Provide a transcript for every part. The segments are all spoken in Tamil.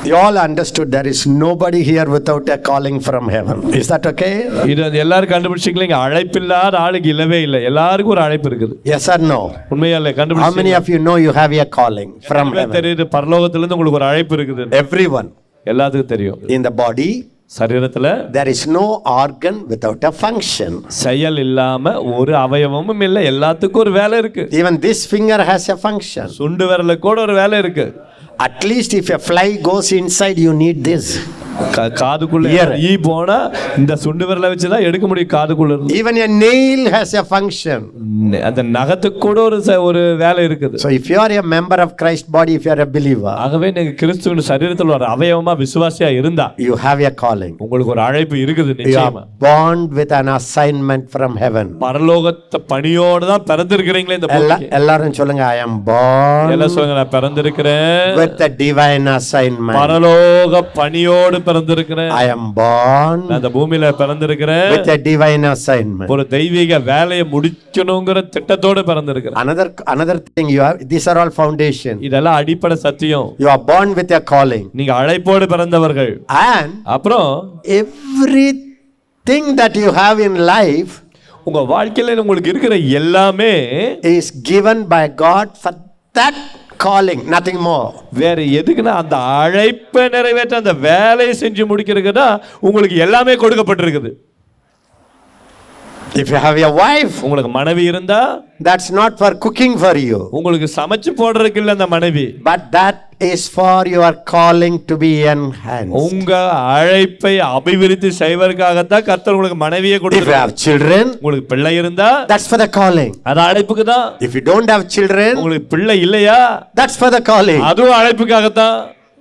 You all understood there is nobody here without a calling from heaven. Is that okay? இது வந்து எல்லாரும் கண்டுபிடிச்சிங்களா இங்க அழைப்பில்லாத ஆளுக்கு இல்லவே இல்லை எல்லாருக்கும் ஒரு அழைப்பு இருக்குது Yes or no? உண்மையா இல்லை How கண்டுபிடிச்சு many of you know you have a calling from heaven? தெரியுது பரலோகத்துல இருந்து உங்களுக்கு ஒரு அழைப்பு இருக்குது Everyone. எல்லாத்துக்கும் தெரியும் In the body, சரீரத்துல there is no organ without a function. செயல் இல்லாம ஒரு அவயவமும் இல்லை எல்லாத்துக்கும் ஒரு வேலை இருக்கு Even this finger has a function. சுண்டு விரல கூட ஒரு வேலை இருக்கு At least if a fly goes inside, you need this. கா- காதுக்குள்ள Ear. ஈ போனா இந்த சுண்டு விரலை வச்சுதான் எடுக்க முடியும் காதுக்குள்ள இருந்து Even a nail has a function. நெ- அந்த நகத்துக்கு கூட ஒரு ச- ஒரு வேலை இருக்குது So if you are a member of Christ body, if you are a believer, ஆகவே நீங்க கிறிஸ்துவின் சரீரத்தில் ஒரு அவயவமா விசுவாசியா இருந்தா you have a calling. உங்களுக்கு ஒரு அழைப்பு இருக்குது You நிச்சயமா are born with an assignment from heaven. பரலோகத்தை பணியோடு தான் பிறந்திருக்கிறீங்களே இந்த எல்லா- பூமிக்கு. எல்லாரும் சொல்லுங்க I am born எல்லாம் சொல்லுங்க நான் பிறந்திருக்கிறேன் with a divine assignment. பரலோக பணியோடு பிறந்திருக்கிறேன் I am born நான் இந்த பூமியில பிறந்திருக்கிறேன் with a divine assignment. ஒரு தெய்வீக வேலையை முடிக்கணுங்கிற திட்டத்தோடு பிறந்திருக்கிறேன் Another another thing you have. These are all foundation. இதெல்லாம் அடிப்படை சத்தியம் You are born with a calling, நீங்க அழைப்போடு பிறந்தவர்கள் and அப்புறம் everything that you have in life உங்க வாழ்க்கையில உங்களுக்கு இருக்கிற எல்லாமே is given by God for that calling, nothing more. வேற எதுக்குன்னா அந்த அழைப்பை நிறைவேற்ற அந்த வேலையை செஞ்சு முடிக்கிறதுக்கு தான் உங்களுக்கு எல்லாமே கொடுக்கப்பட்டிருக்குது If you have a wife, உங்களுக்கு மனைவி இருந்தா that's not for cooking for you, உங்களுக்கு சமைச்சு போடுறதுக்கு இல்ல அந்த மனைவி but that is for your calling to be enhanced. உங்க அழைப்பை அபிவிருத்தி செய்வதற்காகத்தான் கர்த்தர் உங்களுக்கு மனைவியை If you கொடுத்தார் have children, உங்களுக்கு பிள்ளை இருந்தா that's for the calling. அது அழைப்புக்கு தான் If you don't have children, உங்களுக்கு பிள்ளை இல்லையா that's for the calling. அதுவும் அழைப்புக்காகத்தான்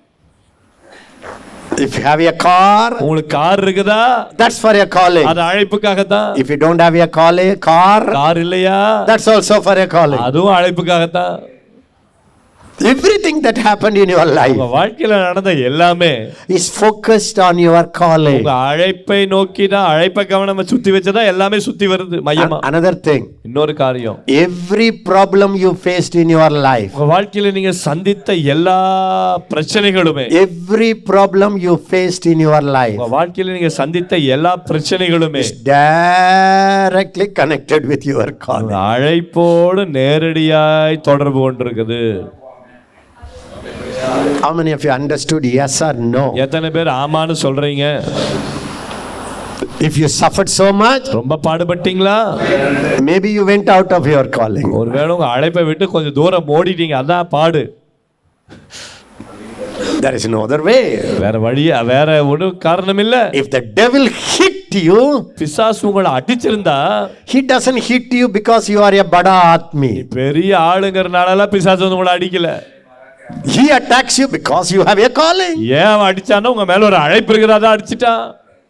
If you have a car, உங்களுக்கு கார் இருக்குதா that's for a calling. அது அழைப்புக்காகத்தான் If you don't have a calling, car, கார் இல்லையா that's also for a calling. அதுவும் அழைப்புக்காகத்தான் Everything that happened in your life உங்க வாழ்க்கையில நடந்த எல்லாமே is focused on your calling. உங்க அழைப்பை நோக்கி தான் அழைப்பை கவனமா சுத்தி வச்சதா எல்லாமே சுத்தி வருது மையமா An- Another thing, இன்னொரு காரியம் every problem you faced in your life, உங்க வாழ்க்கையில நீங்க சந்தித்த எல்லா பிரச்சனைகளுமே every problem you faced in your life உங்க வாழ்க்கையில நீங்க சந்தித்த எல்லா பிரச்சனைகளுமே is directly connected with your உங்க calling. அழைப்போடு நேரடியாய் தொடர்பு கொண்டிருக்குது How many of you understood yes or no? எத்தனை பேர் ஆமான்னு சொல்றீங்க If you suffered so much, ரொம்ப பாடுபட்டீங்களா maybe you went out of your calling. ஒருவேளை உங்க அழைப்பை விட்டு கொஞ்சம் தூரம் ஓடிட்டீங்க அதான் பாடு There is no other way. வேற வழியா வேற ஒரு காரணம் இல்ல If the devil hit you, பிசாசு உங்களை அடிச்சிருந்தா he doesn't hit you because you are a bada atmi. பெரிய ஆளுங்கிறனால பிசாசு வந்து உங்களை அடிக்கல He attacks you because you have a calling. ஏன் அவன் அடிச்சான்னா உங்க மேல ஒரு அழைப்பு இருக்கிறதா அடிச்சிட்டான்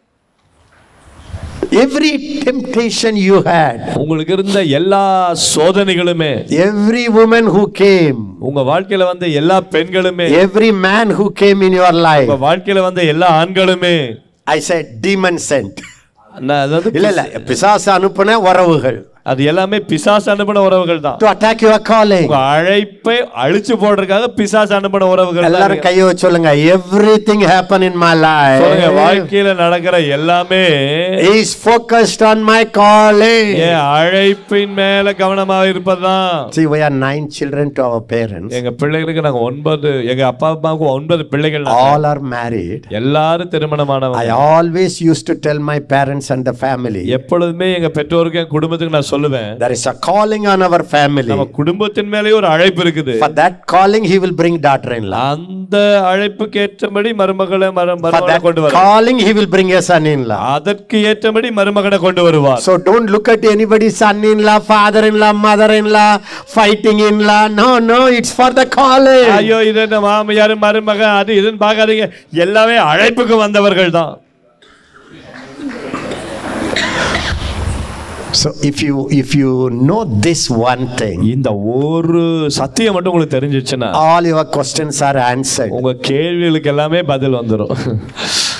Every temptation you had, உங்களுக்கு இருந்த எல்லா சோதனைகளுமே every woman who came, உங்க வாழ்க்கையில வந்த எல்லா பெண்களுமே every man who came in your life, உங்க வாழ்க்கையில வந்த எல்லா ஆண்களுமே I said demon sent. நான் அதாவது இல்ல இல்ல பிசாசு அனுப்புன உறவுகள் அது எல்லாமே பிசாசு அனுப்பின உறவுகள் தான் to attack your calling. உங்க அழைப்பை அழிச்சு போடுறதுக்காக பிசாசு அனுப்பின உறவுகள் தான் எல்லாரும் கையை வச்சு சொல்லுங்க everything happen in my சொல்லுங்க life வாழ்க்கையில நடக்கிற எல்லாமே is focused on my calling. என் அழைப்பின் மேல கவனமாக இருப்பதுதான் See, we are nine children to our parents. எங்க பிள்ளைகளுக்கு நாங்க ஒன்பது எங்க அப்பா அம்மாவுக்கு ஒன்பது பிள்ளைகள் நாங்க. All are married. எல்லாரும் திருமணமானவங்க I always used to tell my parents and the family எப்பொழுதுமே எங்க பெற்றோருக்கு என் குடும்பத்துக்கு நான் சொல்லுவேன் there is a calling on our family. நம்ம குடும்பத்தின் மேலேயே ஒரு அழைப்பு இருக்குது For that calling, he will bring daughter-in-law. அந்த அழைப்புக்கு ஏற்றபடி மருமகளை மரு- For மருமகளை that கொண்டு வர calling, he will bring a son-in-law. அதற்கு ஏற்றபடி மருமகனை கொண்டு வருவார் So don't look at anybody son-in-law, father-in-law, mother-in-law, fighting-in-law. No, no, it's for the calling. ஐயோ இது என்ன மாமியார் மருமகன் அது இதுன்னு பார்க்காதீங்க எல்லாமே அழைப்புக்கு வந்தவர்கள் தான் So if you if you know this one thing, இந்த ஒரு சத்தியம் மட்டும் உங்களுக்கு தெரிஞ்சிச்சுன்னா all your questions are answered. உங்க கேள்விகளுக்கு எல்லாமே பதில் வந்துடும்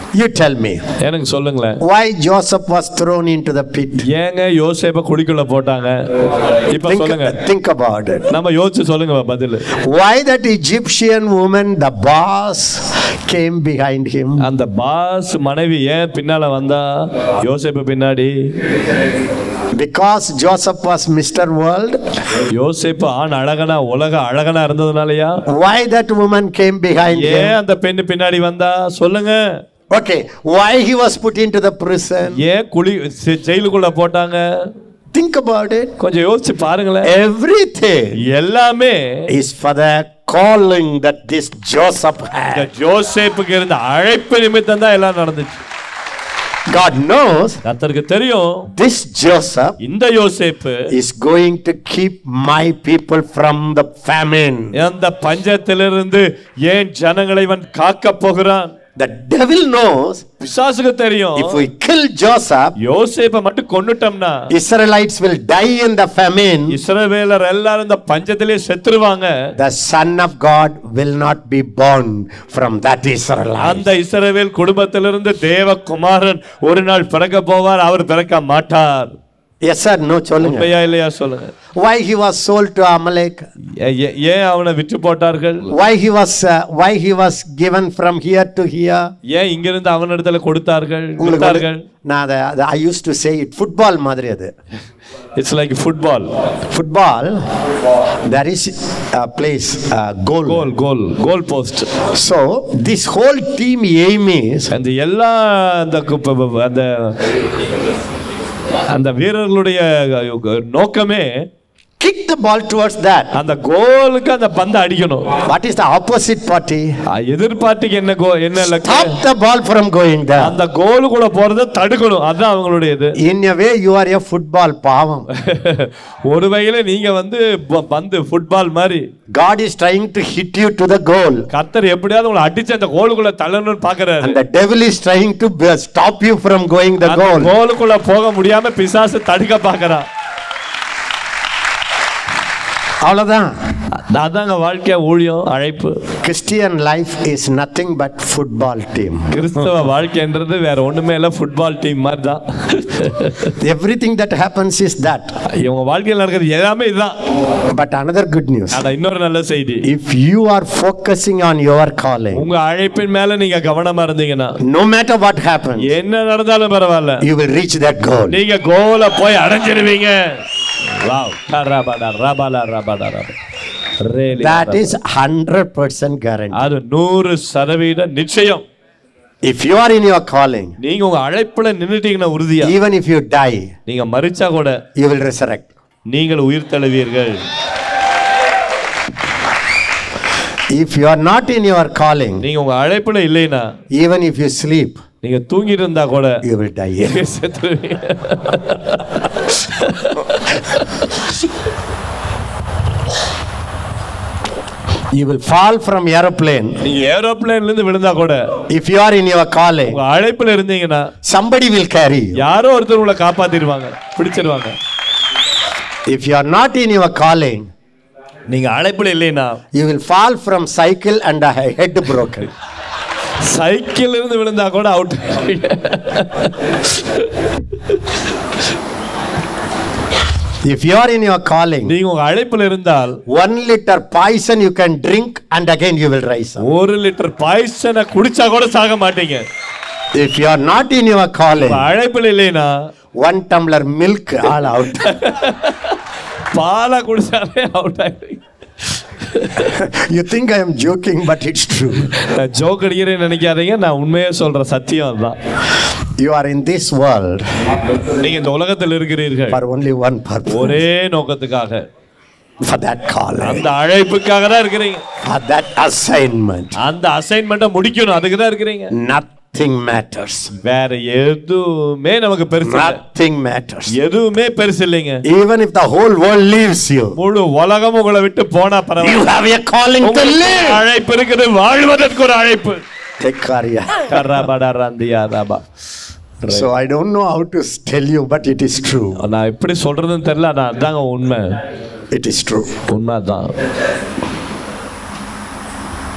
You tell me. எனக்கு சொல்லுங்களேன் Why Joseph was thrown into the pit? ஏங்க யோசேப்ப குழிக்குள்ள போட்டாங்க இப்ப சொல்லுங்க Think, think about it. நம்ம யோசிச்சு சொல்லுங்க பதில் Why that Egyptian woman, the boss, came behind him? அந்த பாஸ் மனைவி ஏன் பின்னால வந்தா யோசேப்பு பின்னாடி Because Joseph was Mr. World. யோசேப்பு ஆண் அழகனா உலக அழகனா இருந்ததுனாலயா Why that woman came behind ஏன் him? அந்த பெண்ணு பின்னாடி வந்தா சொல்லுங்க Okay. Why he was put into the prison? ஏன் குழி செ- ஜெயிலுக்குள்ள போட்டாங்க Think about it. கொஞ்சம் யோசிச்சு பாருங்களேன் Everything எல்லாமே is for the calling that this Joseph இந்த had. ஜோசேப்புக்கு இருந்த அழைப்பு நிமித்தம் தான் எல்லாம் நடந்துச்சு God knows கர்த்தருக்கு தெரியும் this Joseph இந்த யோசேப்பு is going to keep my people from the famine. அந்த பஞ்சத்திலிருந்து ஏன் ஜனங்களை இவன் காக்க போகிறான் The devil knows பிசாசுக்கு தெரியும் if we kill Joseph, யோசேப்பை மட்டும் கொன்னுட்டோம்னா Israelites will die in the famine. இஸ்ரவேலர் எல்லாரும் இந்த பஞ்சத்திலே செத்துருவாங்க The Son of God will not be born from that Israelite. அந்த இஸ்ரவேல் குடும்பத்திலிருந்து தேவகுமாரன் ஒரு நாள் பிறக்க போவார் அவர் பிறக்க மாட்டார் Yes sir, no சொல்லுங்க. உண்மையா இல்லையா சொல்லுங்க Why he was sold to Amalek? ஏ- ஏ- ஏன் அவனை விற்று போட்டார்கள் Why he was uh, why he was given from here to here? ஏன் இங்கிருந்து அவனிடத்துல கொடுத்தார்கள் உங்களுக்கு வித்தார்கள் வந்து- நான் அதை அதை I use to say it football மாதிரி அது it's like football football there is a place uh, goal. Goal goal goal post So this whole team aim is அந்த எல்லா அந்த கு- ப- ப- அந்த அந்த வீரர்களுடைய நோக்கமே kick the ball towards that. அந்த கோலுக்கு அந்த பந்தை அடிக்கணும் What is the opposite party? அஹ் எதிர்பார்ட்டிக்கு என்ன கோ என்ன இலக்கு? Stop the ball from going there. அந்த கோலுக்குள்ள போறத தடுக்கணும் அதுதான் அவங்களுடைய இது In a way, you are a football பாவம். ஒரு வகையில நீங்க வந்து ப- பந்து ஃபுட்பால் மாதிரி God is trying to hit you to the goal. கர்த்தர் எப்படியாவது உங்களை அடிச்சு அந்த கோலுக்குள்ள தள்ளணும்னு பாக்குறாரு And the devil is trying to b- stop you from going the அந்த goal. கோலுக்குள்ள போக முடியாம பிசாசு தடுக்க பாக்குறான் அவ்வளவுதான் அதாங்க வாழ்க்கை ஊழியம் அழைப்பு Christian life is nothing but football team. கிறிஸ்தவ வாழ்க்கைன்றது வேற ஒண்ணுமே இல்ல ஃபுட்பால் டீம் மாதிரி தான் Everything that happens is that. இவங்க வாழ்க்கையில் நடக்கிறது எல்லாமே இதுதான் But another good news. ஆனா இன்னொரு நல்ல செய்தி If you are focusing on your calling, உங்க அழைப்பின் மேல நீங்க கவனமா இருந்தீங்கன்னா no matter what happens, என்ன நடந்தாலும் பரவாயில்ல you will reach that goal. நீங்க கோல போய் அடைஞ்சிருவீங்க வாவ் ரபாடா ரபாடா ரபாடா ரபா Really That ரபா. is 100% guarantee. அது நூறு சதவீத நிச்சயம் If you are in your calling, நீங்க உங்க அழைப்புல நின்னுட்டீங்கன்னா உறுதியா even if you die, நீங்க மறிச்சா கூட you will resurrect. நீங்கள் உயிர் தழுவீர்கள் If you are not in your calling, நீங்க உங்க அழைப்புல இல்லைன்னா even if you sleep, நீங்க தூங்கிட்டு இருந்தா கூட you will die. செத்துருவீங்க. You will fall from aeroplane. நீங்க ஏரோப்ளேன்ல இருந்து விழுந்தா கூட If you are in your calling, உங்க அழைப்புல இருந்தீங்கன்னா somebody will carry you. யாரோ ஒருத்தர் உங்களை காப்பாத்திடுவாங்க பிடிச்சிருவாங்க If you are not in your calling, நீங்க அழைப்புல இல்லைன்னா you will fall from cycle and a head broken. சைக்கிள் இருந்து விழுந்தா கூட out If you are in your calling, நீங்க உங்க அழைப்புல இருந்தால் one liter poison you can drink and again you will rise up. ஒரு லிட்டர் பாய்சனை குடிச்சா கூட சாக மாட்டீங்க If you are not in your calling, உங்க அழைப்புல இல்லைன்னா one tumbler milk all out. பாலை குடிச்சாலே அவுட் ஆயிடுவீங்க you think I am joking, but it's true. நான் ஜோக் அடிக்கிறேன்னு நினைக்காதீங்க நான் உண்மையே சொல்ற சத்தியம் அதுதான் You are in this world நீங்க இந்த உலகத்தில் இருக்கிறீர்கள் for only one purpose ஒரே நோக்கத்துக்காக for that calling, அந்த அழைப்புக்காக தான் இருக்கிறீங்க for that assignment. அந்த அசைன்மெண்ட்டை முடிக்கணும் அதுக்கு தான் இருக்கிறீங்க Nothing matters. வேற எதுவுமே நமக்கு பெருசு இல்ல. Nothing matters. எதுவுமே பெருசு இல்லைங்க Even if the whole world leaves you, முழு உலகம் உங்களை விட்டு போனா you பரவாயில்ல have a calling to உங்களுக்கு ஒரு live. அழைப்பு இருக்குது வாழ்வதற்கு ஒரு அழைப்பு Take care. கர்ராபடா ரந்தியா Rafah. So I don't know how to tell you, but it is true. நான் எப்படி சொல்றதுன்னு தெரியல நான் அதாங்க உண்மை It is true. உண்மைதான்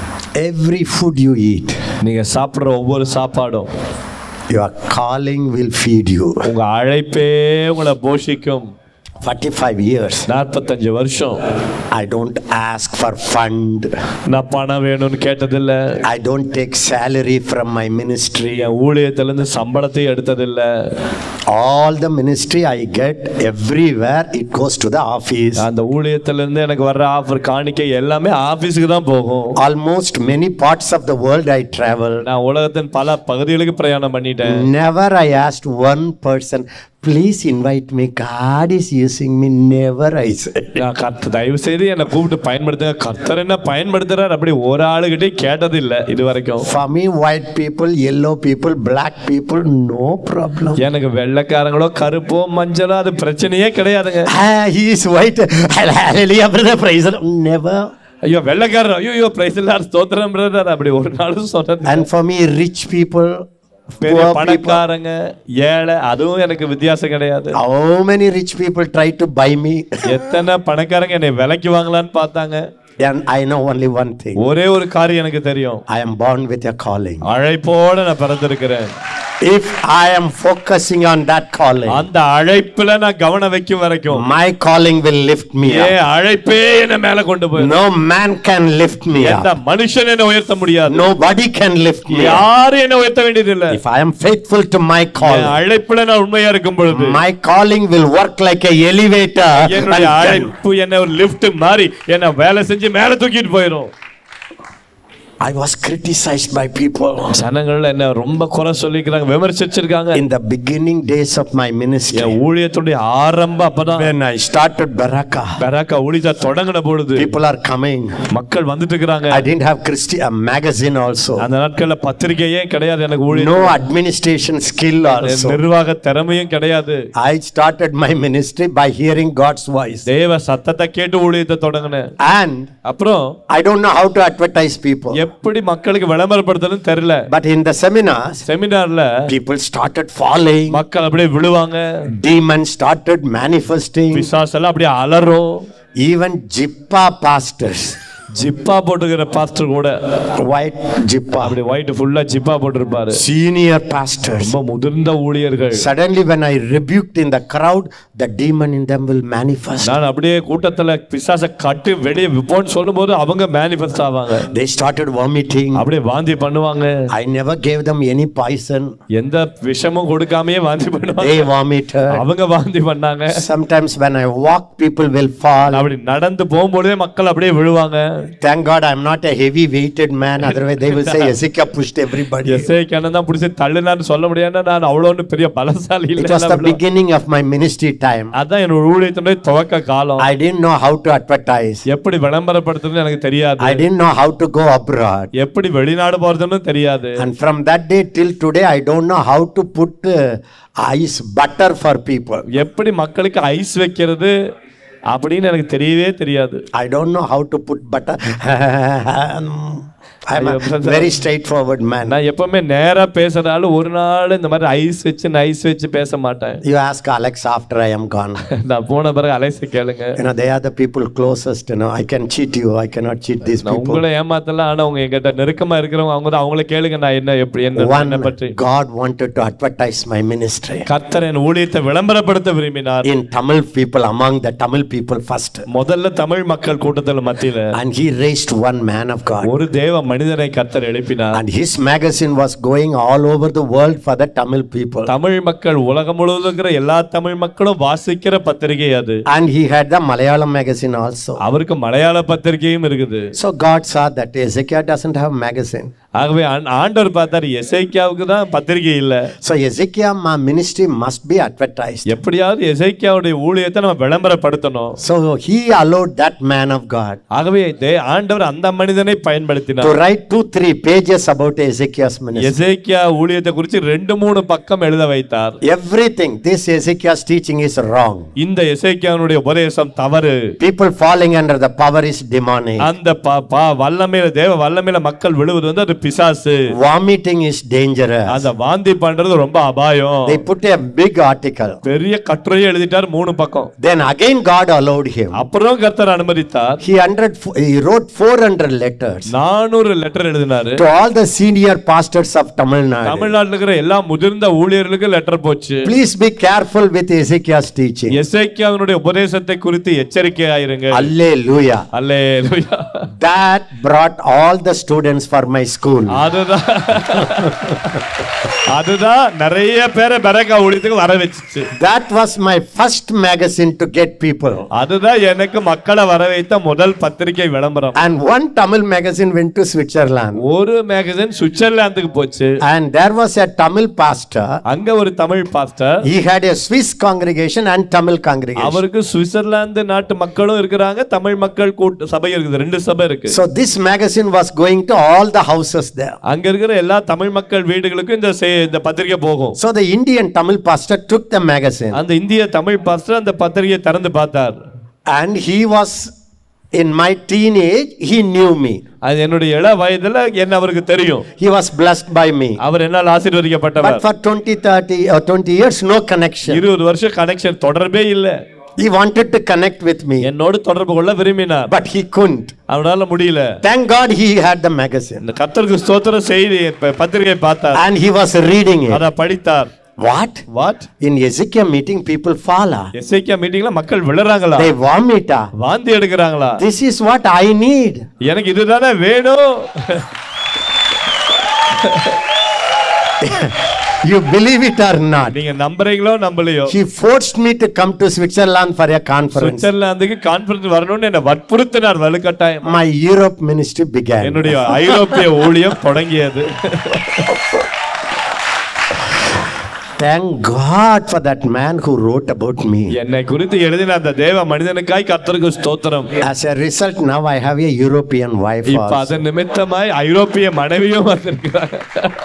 every food you eat, நீங்க சாப்பிடுற ஒவ்வொரு சாப்பாடும் your calling will feed you. உங்க அழைப்பே உங்களை போஷிக்கும் 45 years, நாற்பத்தஞ்சு வருஷம் I don't ask for fund. நான் பணம் வேணும்னு கேட்டதில்ல I don't take salary from my ministry. என் ஊழியத்திலிருந்து சம்பளத்தை எடுத்ததில்ல All the ministry I get everywhere, it goes to the office. அந்த ஊழியத்திலிருந்து எனக்கு வர்ற ஆஃபர் காணிக்கை எல்லாமே ஆபீஸுக்கு தான் போகும் Almost many parts of the world I traveled. நான் உலகத்தின் பல பகுதிகளுக்கு பிரயாணம் பண்ணிட்டேன் Never I asked one person, please invite me. God is using me. Never I said. நான் கர்த்த தயவு செய்து என்னை கூப்பிட்டு பயன்படுத்துங்க கர்த்தர் என்ன பயன்படுத்துறார் அப்படி ஒரு ஆளுகிட்டே கேட்டது இல்ல இது வரைக்கும் For me, white people, yellow people, black people, no problem. எனக்கு வெள்ளைக்காரங்களோ கருப்போ மஞ்சளோ அது பிரச்சனையே கிடையாதுங்க Ah, he is white. Hallelujah, brother. Praise the Lord. Never. ஐயோ வெள்ளைக்காரர் ஐயோ ஐயோ பிரைஸ் இல்லாத ஸ்தோத்திரம் brother. அப்படி ஒரு நாளும் சொன்னது And for me, rich people, பெரிய poor people. பணக்காரங்க ஏழை அதுவும் எனக்கு வித்தியாசம் கிடையாது How many rich people try to buy me? எத்தனை பணக்காரங்க என்னை விலைக்கு வாங்கலான்னு பார்த்தாங்க and I know only one thing. ஒரே ஒரு காரியம் எனக்கு தெரியும் I am born with a calling. அழைப்போட நான் பிறந்திருக்கிறேன் If I am focusing on that calling, அந்த அழைப்புல நான் கவனம் வைக்கும் வரைக்கும் my calling will lift me A up. அழைப்பே என்ன மேல கொண்டு போய் No man can lift me எந்த up. மனுஷன் என்ன உயர்த்த முடியாது Nobody can lift me up. யாரும் என்ன உயர்த்த வேண்டியது இல்ல If I am faithful to my N calling, அழைப்புல நான் உண்மையா இருக்கும் பொழுது my calling will work like a elevator. என்னுடைய and- அழைப்பு என்ன ஒரு லிஃப்ட் மாதிரி என்ன வேலை செஞ்சு மேல தூக்கிட்டு போயிடும் I was criticized by people ஜனங்கள் என்ன ரொம்ப குறை சொல்லிக்கிறாங்க விமர்சிச்சிருக்காங்க in the beginning days of my ministry. என் ஊழியத்துடைய ஆரம்பம் அப்பதான் When I started Baraka, Beracah ஊழியத்தை தொடங்கின பொழுது people are coming. மக்கள் வந்துட்டு இருக்கிறாங்க I didn't have Christi a magazine also. அந்த நாட்கள்ல பத்திரிகையே கிடையாது எனக்கு ஊழியம் No administration skill also. நிர்வாக திறமையும் கிடையாது I started my ministry by hearing God's voice. தேவ சத்தத்தை கேட்டு ஊழியத்தை தொடங்கினேன் And அப்புறம் I don't know how to advertise people. எப்படி மக்களுக்கு விளம்பரப்படுத்தணும்னு தெரியல But in the seminars, செமினார்ல people started falling. மக்கள் அப்படியே விழுவாங்க Demons started manifesting. பிசாசு எல்லாம் அப்படியே அலறும் Even Jippa pastors, ஜிப்பா போட்டுக்கிற பாஸ்டர் கூட white Jippa, அப்படி ஒயிட் ஃபுல்லா ஜிப்பா போட்டிருப்பாரு senior pastors. ரொம்ப முதிர்ந்த ஊழியர்கள் Suddenly, when I rebuked in the crowd, the demon in them will manifest. நான் அப்படியே கூட்டத்துல பிசாச கட்டு வெளியே விப்போன்னு சொல்லும்போது அவங்க மேனிஃபெஸ்ட் ஆவாங்க They started vomiting. அப்படியே வாந்தி பண்ணுவாங்க I never gave them any poison. எந்த விஷமும் கொடுக்காமயே வாந்தி பண்ணுவாங்க They vomited. அவங்க வாந்தி பண்ணாங்க Sometimes when I walk, people will fall. அப்படி நடந்து போகும்போதே மக்கள் அப்படியே விழுவாங்க Thank God I'm not a heavy weighted man. Otherwise, they will say Ezekiel pushed everybody. SI Kannan தான் பிடிச்சி தள்ளுனான்னு சொல்ல முடியாது நான் அவ்வளோ ஒன்றும் பெரிய பலசாலி It was the இல்லை beginning of my ministry time. அதான் என்னோட ஊழியத்தினுடைய துவக்க காலம் I didn't know how to advertise. எப்படி விளம்பரப்படுத்துறதுன்னு எனக்கு தெரியாது I didn't know how to go abroad. எப்படி வெளிநாடு போறதுன்னு தெரியாது And from that day till today, I don't know how to put uh, ice butter for people. எப்படி மக்களுக்கு ஐஸ் வைக்கிறது அப்படின்னு எனக்கு தெரியவே தெரியாது I don't know how to put butter. I'm a very straightforward man. நான் எப்பவுமே நேரா பேசுறதால ஒரு நாள் இந்த மாதிரி ஐஸ் வச்சு நைஸ் வச்சு பேச மாட்டேன் You ask Alex after I am gone. நான் போன பிறகு அலைச கேளுங்க You know, they are the people closest. You know, I can cheat you. I cannot cheat these நான் people. உங்களை ஏமாத்தலாம் ஆனா உங்க என்கிட்ட நெருக்கமா இருக்கிறவங்க அவங்க தான் அவங்கள கேளுங்க நான் என்ன எப்படி என்ன One, என்ன பற்றி God wanted to advertise my ministry. கர்த்தர் என் ஊழியத்தை விளம்பரப்படுத்த விரும்பினார் in Tamil people, among the Tamil people first. முதல்ல தமிழ் மக்கள் கூட்டத்துல மத்தியில And he raised one man of God. ஒரு தேவ மனிதனை கர்த்தர் எழுப்பினார் And his magazine was going all over the world for the Tamil people. Tamil மக்கள் உலகம் முழுவதும் இருக்கிற எல்லா தமிழ் மக்களும் வாசிக்கிற பத்திரிகை அது And he had the Malayalam magazine also. அவருக்கு மலையாள பத்திரிகையும் இருக்குது So God saw that Ezekiel doesn't have magazine. ஆகவே ஆண்- ஆண்டவர் பார்த்தாரு எசைக்கியாவுக்கு தான் பத்திரிகை இல்ல So Ezekiel ma- ministry must be advertised. எப்படியாவது எசைக்கியாவுடைய ஊழியத்தை நம்ம விளம்பரப்படுத்தணும் So he allowed that man of God ஆகவே தே- ஆண்டவர் அந்த மனிதனை to பயன்படுத்தினார் write two, three pages about Ezekiel's ministry. எசேக்கியா ஊழியத்தை குறித்து ரெண்டு மூணு பக்கம் எழுத வைத்தார் Everything, this Ezekiel's teaching is wrong. இந்த எசேக்கியாவுடைய உபதேசம் தவறு People falling under the power is demonic. அந்த ப- ப- வல்லமையில தேவ வல்லமையில மக்கள் விழுவது வந்து அது பிசாசு Vomiting is dangerous. அந்த வாந்தி பண்றது ரொம்ப அபாயம் They put a big article. பெரிய கட்டுரையை எழுதிட்டார் மூணு பக்கம் Then again God allowed him. அப்புறம் கர்த்தர் அனுமதித்தார் He, hundred, he wrote 400 letters நானூறு லெட்டர் எழுதினாரு to all the senior pastors of Tamil Nadu. தமிழ்நாட்டுல இருக்கிற எல்லா முதிர்ந்த ஊழியர்களுக்கு லெட்டர் போச்சு Please be careful with Ezekiel's teaching. எசேக்கியாவினுடைய உபதேசத்தை குறித்து எச்சரிக்கையாயிருங்க Hallelujah. Hallelujah That brought all the students for my school. அதுதான் அதுதான் நிறைய பேரை பெரக்கா ஊழியத்துக்கு வர வச்சுச்சு That was my first magazine to get people. அதுதான் எனக்கு மக்களை வர வைத்த முதல் பத்திரிகை விளம்பரம் And one Tamil magazine went to Switzerland. ஒரு மேகசின் சுவிட்சர்லாந்துக்கு போச்சு And there was a Tamil pastor. அங்க ஒரு Tamil pastor He had a Swiss congregation and Tamil congregation. அவருக்கு சுவிட்சர்லாந்து நாட்டு மக்களும் இருக்கிறாங்க தமிழ் மக்கள் கூட்டு சபை இருக்குது ரெண்டு சபை இருக்கு So this magazine was going to all the houses there. அங்க இருக்கிற எல்லா தமிழ் மக்கள் வீடுகளுக்கும் இந்த செ- இந்த பத்திரிகை போகும் So the Indian Tamil pastor took the magazine அந்த இந்திய தமிழ் பாஸ்டர் அந்த பத்திரிகையை திறந்து பார்த்தார் and he was in my teenage, he knew me. அது என்னுடைய இள வயதுல என்ன அவருக்கு தெரியும் He was blessed by me. அவர் என்னால் ஆசீர்வதிக்கப்பட்டவர் But for 20, 30 or 20 years, no connection. இருபது வருஷம் கனெக்ஷன் தொடர்பே இல்ல He wanted to connect with me, என்னோடு தொடர்பு கொள்ள விரும்பினார் but he couldn't. அவனால முடியல Thank God he had the magazine. இந்த கத்தருக்கு ஸ்தோத்திர செய்தி ப- பத்திரிகை பார்த்தார் And he was reading it. அத படித்தார் What? What In Ezekiel meeting, people fall. ah. எஸ்ஐக்கியா மீட்டிங்ல மக்கள் விழுறாங்களா They vomit. ah. வாந்தி எடுக்கிறாங்களா This is what I need. எனக்கு இதுதானே வேணும் You believe it or not? நீங்க நம்புறீங்களோ நம்பலையோ He forced me to come to Switzerland for a conference. சுவிட்சர்லாந்துக்கு கான்ஃபரன்ஸ் வரணும்னு என்ன வற்புறுத்தினார் வலுக்கட்டாயம் My Europe ministry began. என்னுடைய ஐரோப்பிய ஊழியம் தொடங்கியது Thank God for that man who wrote about me. என்னை குறித்து எழுதின அந்த தேவ மனிதனுக்காய் கத்தருக்கு ஸ்தோத்திரம் As a result, now I have a European wife. இப்ப also. அதன் நிமித்தமாய் ஐரோப்பிய மனைவியும் வந்திருக்கிறாங்க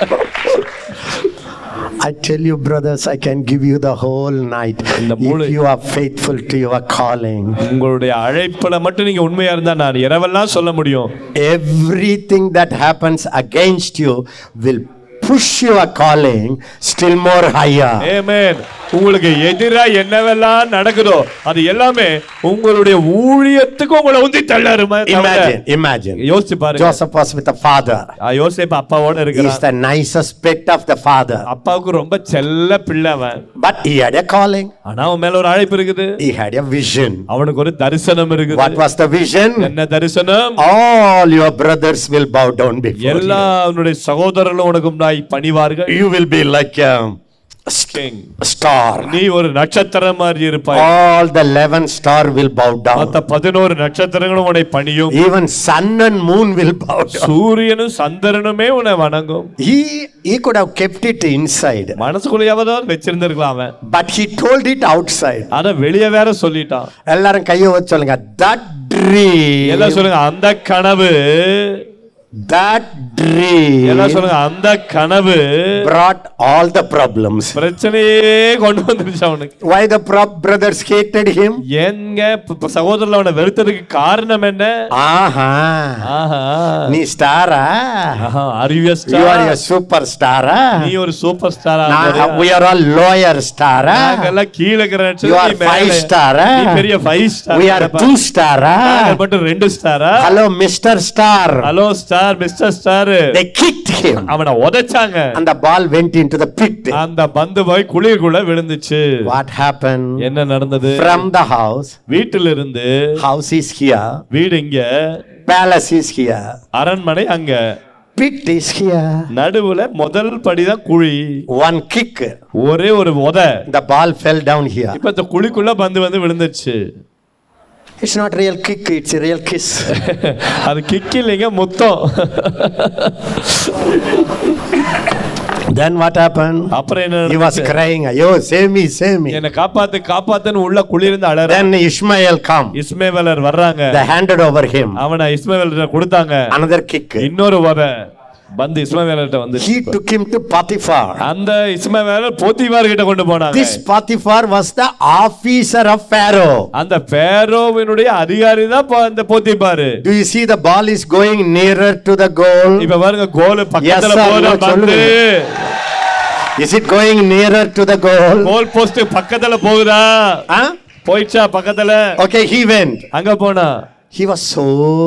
I tell you, brothers, I can give you the whole night இந்த மூளை- if you are faithful to your calling. உங்களுடைய அழைப்புல மட்டும் நீங்க உண்மையா இருந்தா நான் இரவெல்லாம் சொல்ல முடியும் Everything that happens against you will push your calling still more higher. ஆமென் உங்களுக்கு எதிரா என்னவெல்லாம் நடக்குதோ அது எல்லாமே உங்களுடைய ஊழியத்துக்கு உங்களை உந்தி தள்ளாருமா Imagine, imagine. யோசிச்சு பாருங்க Joseph was with the father. ஆ, யோசேப்பு அப்பாவோட He is இருக்கிறான் the nicest pet of the father. அப்பாவுக்கு ரொம்ப செல்ல பிள்ளை அவன் But he had a calling. ஆனா அவன் மேல ஒரு அழைப்பு இருக்குது He had a vision. அவனுக்கு ஒரு தரிசனம் What இருக்குது was the vision? என்ன தரிசனம் All your brothers will bow down before எல்லா அவனுடைய சகோதரர்களும் உனக்கு முன்னாய் பணிவார்கள் you. You will be like a King. star. நீ ஒரு நட்சத்திரம் மாதிரி இருப்பாய் All the 11 star will bow down. மத்த பதினோரு நட்சத்திரங்களும் உன்னை பணியும் Even sun and moon will bow down. சூரியனும் சந்திரனுமே உன்னை வணங்கும் He, he could have kept it inside, மனசுக்குள்ளேயாவது வச்சிருந்திருக்கலாம் அவன் but he told it outside. ஆனா வெளியே வேற சொல்லிட்டான் எல்லாரும் கையை வச்சு சொல்லுங்க that dream எல்லாம் சொல்லுங்க அந்த கனவு that எல்லாம் dream சொல்லுங்க அந்த கனவு brought all the problems பிரச்சனையே கொண்டு வந்துருச்சு அவனுக்கு why the pro- brothers hated him எங்க ப- ப- சகோதரர்கள் அவனை வெறுத்ததுக்கு காரணம் என்ன ஆஹா ஆஹா நீ ஸ்டாரா ஆஹா, are you a you are star? a super ஸ்டாரா நீ ஒரு சூப்பர் ஸ்டாரா we are all lower ஸ்டாரா நாங்கெல்லாம் கீழே இருக்கிற நட்சத்திரம், You are நீ மேல. five star, ah? நீ பெரிய five star we are two ஸ்டாரா மட்டும் ரெண்டு ஸ்டாரா hello mister star hello star mister star they kicked him அவனை உதைச்சாங்க and the ball went into the pit அந்த பந்து போய் குழிக்குள்ள விழுந்துச்சு what happened என்ன நடந்தது from the house வீட்டில இருந்து house is here வீடு இங்க palace is here அரண்மனை அங்க pit is here நடுவுல முதல் படிதான் குழி one kick ஒரே ஒரு உத the ball fell down here இப்ப இந்த குழிக்குள்ள பந்து வந்து விழுந்துச்சு it's not real kick it's a real kiss அது கிக் இல்லைங்க முத்தம் then what happened அப்புறம் என்ன he was நடந்துச்சு? crying ayo save me save me என்னை காப்பாத்து காப்பாத்துன்னு உள்ள குளிர்ந்து அழற then ishmael come இஸ்மேவேலர் வர்றாங்க they handed over him அவனை இஸ்மேவேலர் கொடுத்தாங்க another kick இன்னொரு உத வந்து இஸ்மவேலர்கிட்ட வந்து He took him to Potiphar. அந்த இஸ்மவேலர் போத்திபார் கிட்ட கொண்டு போனாங்க This Potiphar was the officer of Pharaoh. அந்த பேரோவினுடைய அதிகாரி தான் போ- இந்த போத்திபாரு Do you see the ball is going nearer to the goal? இப்ப பாருங்க கோல் பக்கத்துல Yes, sir. போல No, பந்து சொல்லுங்க. Is it going nearer to the goal? Goal post பக்கத்துல போகுதா Huh? போயிடுச்சா பக்கத்துல Okay, he went. அங்க போனா He was so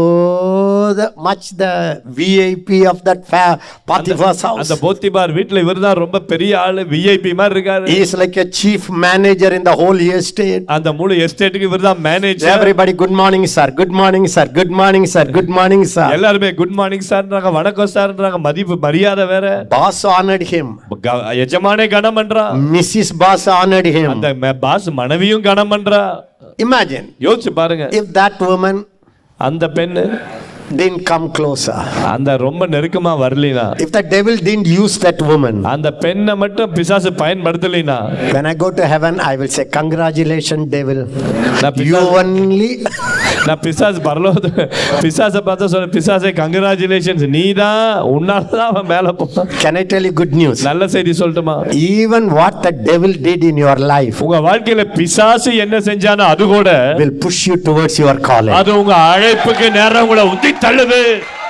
the, much the VIP of that fa- Potiphar's house. அந்த போத்திபார் வீட்டுல இவர்தான் ரொம்ப பெரிய ஆளு விஐபி மாதிரி இருக்காரு He is like a chief manager in the whole estate. அந்த முழு எஸ்டேட்டுக்கு இவர்தான் manager Everybody, good morning, sir. Good morning, sir. Good morning, sir. Good morning, sir. எல்லாருமே குட் மார்னிங் சார்ன்றாங்க வணக்கம் சார்ன்றாங்க மதிப்பு மரியாதை வேற Boss honored him. க- எஜமானே கனம் பண்றான் Mrs. Boss honored him. அந்த பாஸ் மனைவியும் கனம் பண்றா Imagine யோசிச்சு பாருங்க if that woman அந்த பெண்ணு didn't come closer. அந்த ரொம்ப நெருக்கமா வரலினா If the devil didn't use that woman, அந்த பெண்ணை மட்டும் பிசாசு பயன்படுத்தலினா when I go to heaven, I will say, Congratulations, devil. நான் You பிசாசு- only. நான் பிசாசு பரலோக பிசாசை பார்த்தா சொல்ல பிசாசே கங்க்ராச்சுலேஷன்ஸ் நீ தான் உன்னால தான் அவன் மேல போனான் Can I tell you good news? நல்ல செய்தி சொல்லட்டுமா Even what the devil did in your life உங்க வாழ்க்கையில பிசாசு என்ன செஞ்சானோ அது கூட will push you towards your calling. அது உங்க அழைப்புக்கு நேரம் உங்களை உந்தி தள்ளுது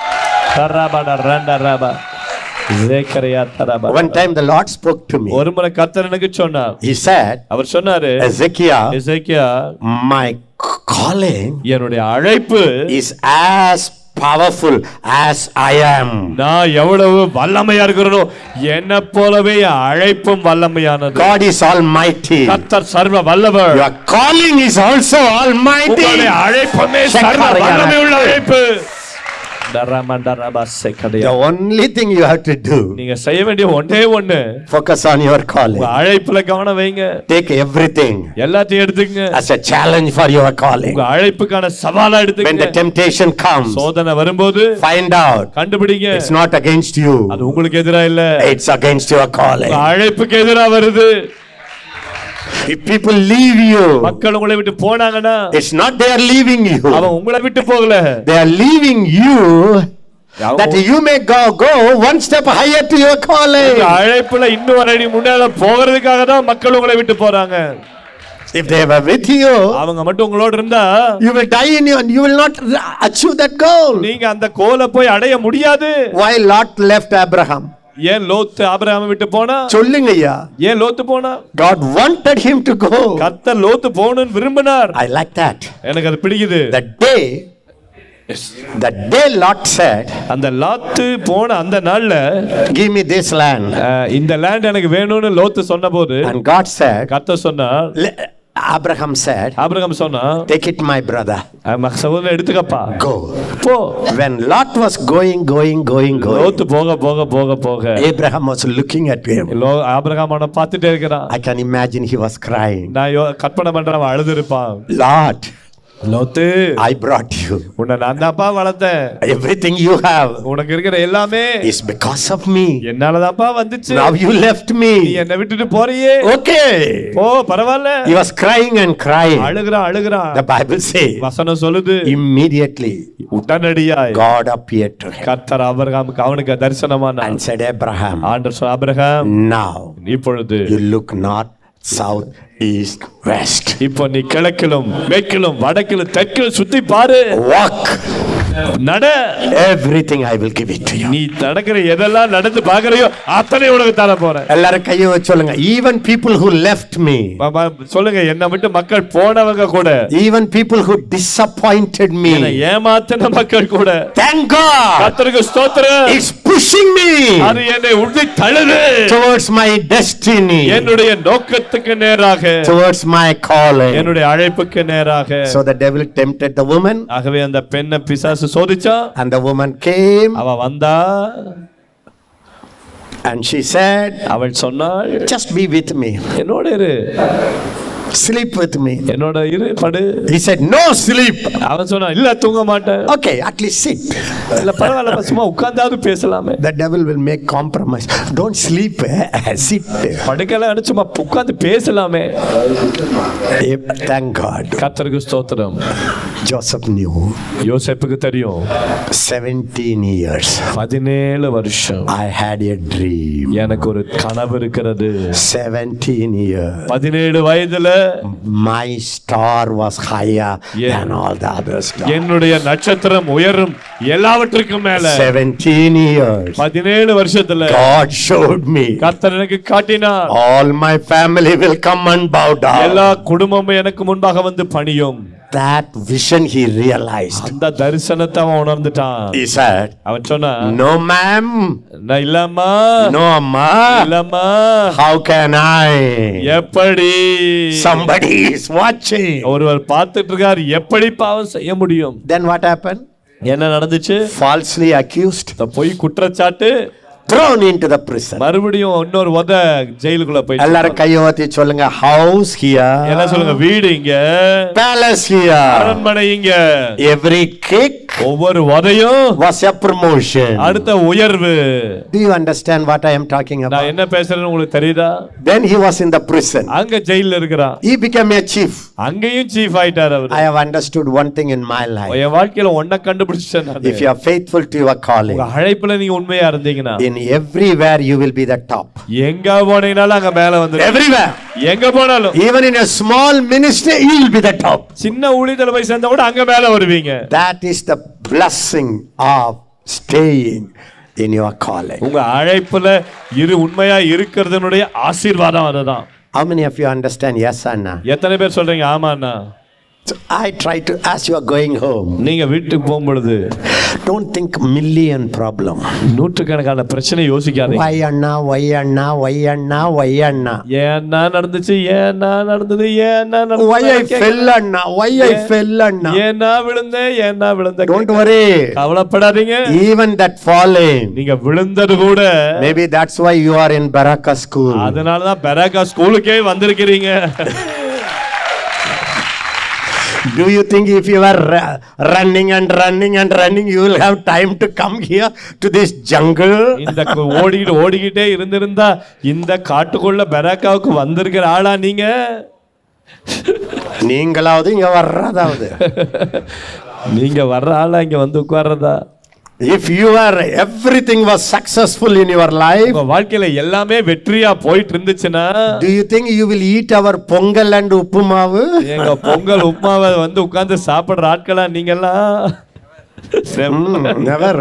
தராபாடா ரண்டா Rafah ஜேக்கரையா தராபா One time the Lord spoke to me. ஒரு முறை கர்த்தர் எனக்கு சொன்னார் He said, அவர் சொன்னாரு Ezekiel, எசேக்கியா my calling என்னுடைய அழைப்பு is as powerful as I am. நான் எவ்வளவு வல்லமையா இருக்கிறனோ என்ன போலவே என் அழைப்பும் வல்லமையானது God is almighty. கர்த்தர் சர்வ வல்லவர் Your calling is also almighty. உங்களுடைய அழைப்புமே சர்வ வல்லமை உள்ள அழைப்பு டராமா டராபா செக்கடையா. The only thing you have to do, நீங்க செய்ய வேண்டிய ஒன்றே ஒண்ணு focus on your calling. உங்க அழைப்புல கவனம் வைங்க Take everything எல்லாத்தையும் எடுத்துங்க as a challenge for your calling. உங்க அழைப்புக்கான சவாலா When the எடுத்துங்க temptation comes, சோதனை வரும்போது find out கண்டுபிடிங்க it's not against you, அது உங்களுக்கு எதிரா இல்ல it's against your calling. உங்க அழைப்புக்கு எதிரா வருது If people leave you, மக்கள் உங்களை விட்டு போனாங்கன்னா it's not they are leaving you, அவன் உங்களை விட்டு போகல they are leaving you that you may go go one step higher to your calling. உங்க அழைப்புல இன்னும் ஒரு அடி முன்னால போகிறதுக்காக தான் மக்கள் உங்களை விட்டு போறாங்க If they were with you, அவங்க மட்டும் உங்களோட இருந்தா you will die in you and you will not achieve that goal. நீங்க அந்த கோலை போய் அடைய முடியாது Why Lot left Abraham? ஏன் லோத்து ஆபிரகாமை விட்டு போனா சொல்லுங்க ஐயா ஏன் லோத்து போனா God wanted him to go. கர்த்தர் லோத்து போகணும்னு விரும்பினார் I like that. எனக்கு அது பிடிக்குது The day, the day Lot said, அந்த லாத்து போன அந்த நாள்ல Give me this land. அஹ், இந்த லேண்ட் எனக்கு வேணும்னு லோத்து சொன்னபோது And God said, கர்த்தர் சொன்னார் Le- Abraham said, ஆபிரகாம் சொன்னா Take it, my brother. அஹ், மக சகோதரன் எடுத்துக்கப்பா Go. போ When Lot was going, going, going, going, லோத்து போக போக போக போக Abraham was looking at him. லோ ஆபிரகாம் அவனை பார்த்துட்டே இருக்கிறான் I can imagine he was crying. நான் யோ- கற்பனை பண்றேன் அவன் அழுது இருப்பான் Lord, Lot I brought you. உன்னை நான் தான்ப்பா வளர்த்தேன் Everything you have உனக்கு இருக்கிற எல்லாமே is because of me. என்னாலதான்ப்பா வந்துச்சு Now you left நீ me. என்னை விட்டுட்டு போறியே Okay. போ பரவாயில்ல He was crying and crying. அழுகுறான் அழுகுறான் The Bible says, வசனம் சொல்லுது immediately உடனடியாய் God appeared to him கர்த்தர் ஆபிரகாமுக்கு அவனுக்கு தரிசனமான and said, Abraham, ஆண்டர் சொன்ன ஆபிரகாம் now இப்பொழுது you look north, south, east, west. இப்போ நீ கிழக்கிலும் மேற்கிலும் வடக்கிலும் தெற்கிலும் சுத்தி பாரு Walk. நட Everything I will give it to you. நீ நடக்கிற எதெல்லாம் நடந்து பாக்குறையோ அத்தனை உனக்கு தர போறேன் எல்லாரும் கையை வச்சு சொல்லுங்க even people who left me பாப்பா, சொல்லுங்க என்ன விட்டு மக்கள் போனவங்க கூட even people who disappointed என்னை me ஏமாத்தின மக்கள் கூட thank god கர்த்தருக்கு ஸ்தோத்திரம் it's pushing me அது என்னை உறுதி தழுது towards my destiny என்னுடைய நோக்கத்துக்கு நேராக towards my calling என்னுடைய அழைப்புக்கு நேராக so the devil tempted the woman ஆகவே அந்த பெண்ணை பிசாசு சோதிச்சா and the woman came அவ வந்தா and she said அவள் சொன்னாள் just be with me என்னோட இரு sleep with me என்னோட இரு படு he said no sleep அவன் சொன்னான் இல்ல தூங்க மாட்டேன் okay at least sit இல்ல பரவாயில்ல சும்மா உட்கார்ந்தாவது பேசலாமே the devil will make compromise don't sleep eh? sit படுக்கல சும்மா உட்கார்ந்து பேசலாமே thank god கர்த்தருக்கு ஸ்தோத்திரம் Joseph knew யோசேப்புக்கு தெரியும் 17 years. பதினேழு வருஷம் I had a dream. எனக்கு ஒரு கனவு இருக்கிறது 17 years. பதினேழு வயதுல My star was higher Yeah. than all the other stars. என்னுடைய நட்சத்திரம் உயரும் எல்லாவற்றுக்கும் மேல 17 years. பதினேழு வருஷத்துல God showed me. கர்த்தர் எனக்கு காட்டினார் All my family will come and bow down. எல்லா குடும்பமும் எனக்கு முன்பாக வந்து பணியும் That vision he realized. அந்த தரிசனத்தை அவன் உணர்ந்துட்டான் He said, அவன் சொன்னான் No, ma'am. நான் இல்லம்மா No, amma. இல்லம்மா How can I? எப்படி Somebody is watching. ஒருவர் பார்த்துட்டு இருக்கார் எப்படி பாவம் செய்ய முடியும் Then what happened? என்ன நடந்துச்சு Falsely accused, இந்த பொய் குற்றச்சாட்டு thrown into the prison. மறுபடியும் இன்னொரு உத ஜெயிலுக்குள்ள போய் எல்லாரும் கையோத்தி சொல்லுங்க ஹவுஸ் என்ன ஹியர் சொல்லுங்க வீடு இங்க பேலஸ் ஹியர் அரண்மனை இங்க எவ்ரி கிக் ஒவ்வொரு உதையும் வாஸ் எ ப்ரமோஷன் அடுத்த உயர்வு to you understand what I am talking நான் அபௌட் என்ன பேசுறேன்னு உங்களுக்கு தெரியுதா then he was in the prison அங்க ஜெயில இருக்கிறான் he became a chief அங்கேயும் சீஃப் ஆயிட்டார் அவர் i have understood one thing in my life என் வாழ்க்கையில ஒன்ன கண்டுபிடிச்சேன் நானு. if you are faithful to your calling உங்க அழைப்புல நீங்க உண்மையா இருந்தீங்கன்னா in everywhere you will be the top எங்க போனீங்கனாலும் அங்க மேல வந்து everywhere எங்க போனாலும் even in a small ministry you will be the top சின்ன ஊழியத்துல போய் சேர்ந்தா கூட அங்க மேல வருவீங்க that is the blessing of staying in your calling உங்க அழைப்புல இரு உண்மையா இருக்கிறதுனுடைய ஆசீர்வாதம் அதுதான் how many of you understand yes anna எத்தனை பேர் சொல்றீங்க ஆமாண்ணா So I try to, as you are going home, நீங்க வீட்டுக்கு போகும் பொழுது don't think million problem. நூற்றுக்கணக்கான பிரச்சனை யோசிக்காதீங்க Why Anna, why Anna, why Anna, why Anna? ஏன்னா நடந்துச்சு ஏன்னா நடந்தது ஏன்னா Why I நடந்தது fell Anna, why I fell Anna? ஏன்னா விழுந்தேன் ஏன்னா விழுந்த Don't worry. கவலைப்படாதீங்க Even that falling, நீங்க விழுந்தது கூட maybe that's why you are in Baraka school. அதனாலதான் பெராக்கா ஸ்கூலுக்கே வந்திருக்கிறீங்க Do you think if you are ru- running and running and running, you will have time to come here to this jungle? இந்த கு- ஓடிக்கிட்டு ஓடிக்கிட்டே இருந்திருந்தா இந்த காட்டுக்குள்ள பெராக்காவுக்கு வந்திருக்கிற ஆளா நீங்க நீங்களாவது இங்க வர்றதாவது நீங்க வர்ற ஆளா இங்க வந்து உட்கார்றதா if you are everything was successful in your life உங்க வாழ்க்கையில எல்லாமே வெற்றியா போயிட்டு இருந்துச்சுன்னா do you think you will eat our Pongal and உப்புமாவு எங்க பொங்கல் உப்புமாவை வந்து உட்கார்ந்து சாப்பிடுற ஆட்களா நீங்கெல்லாம் never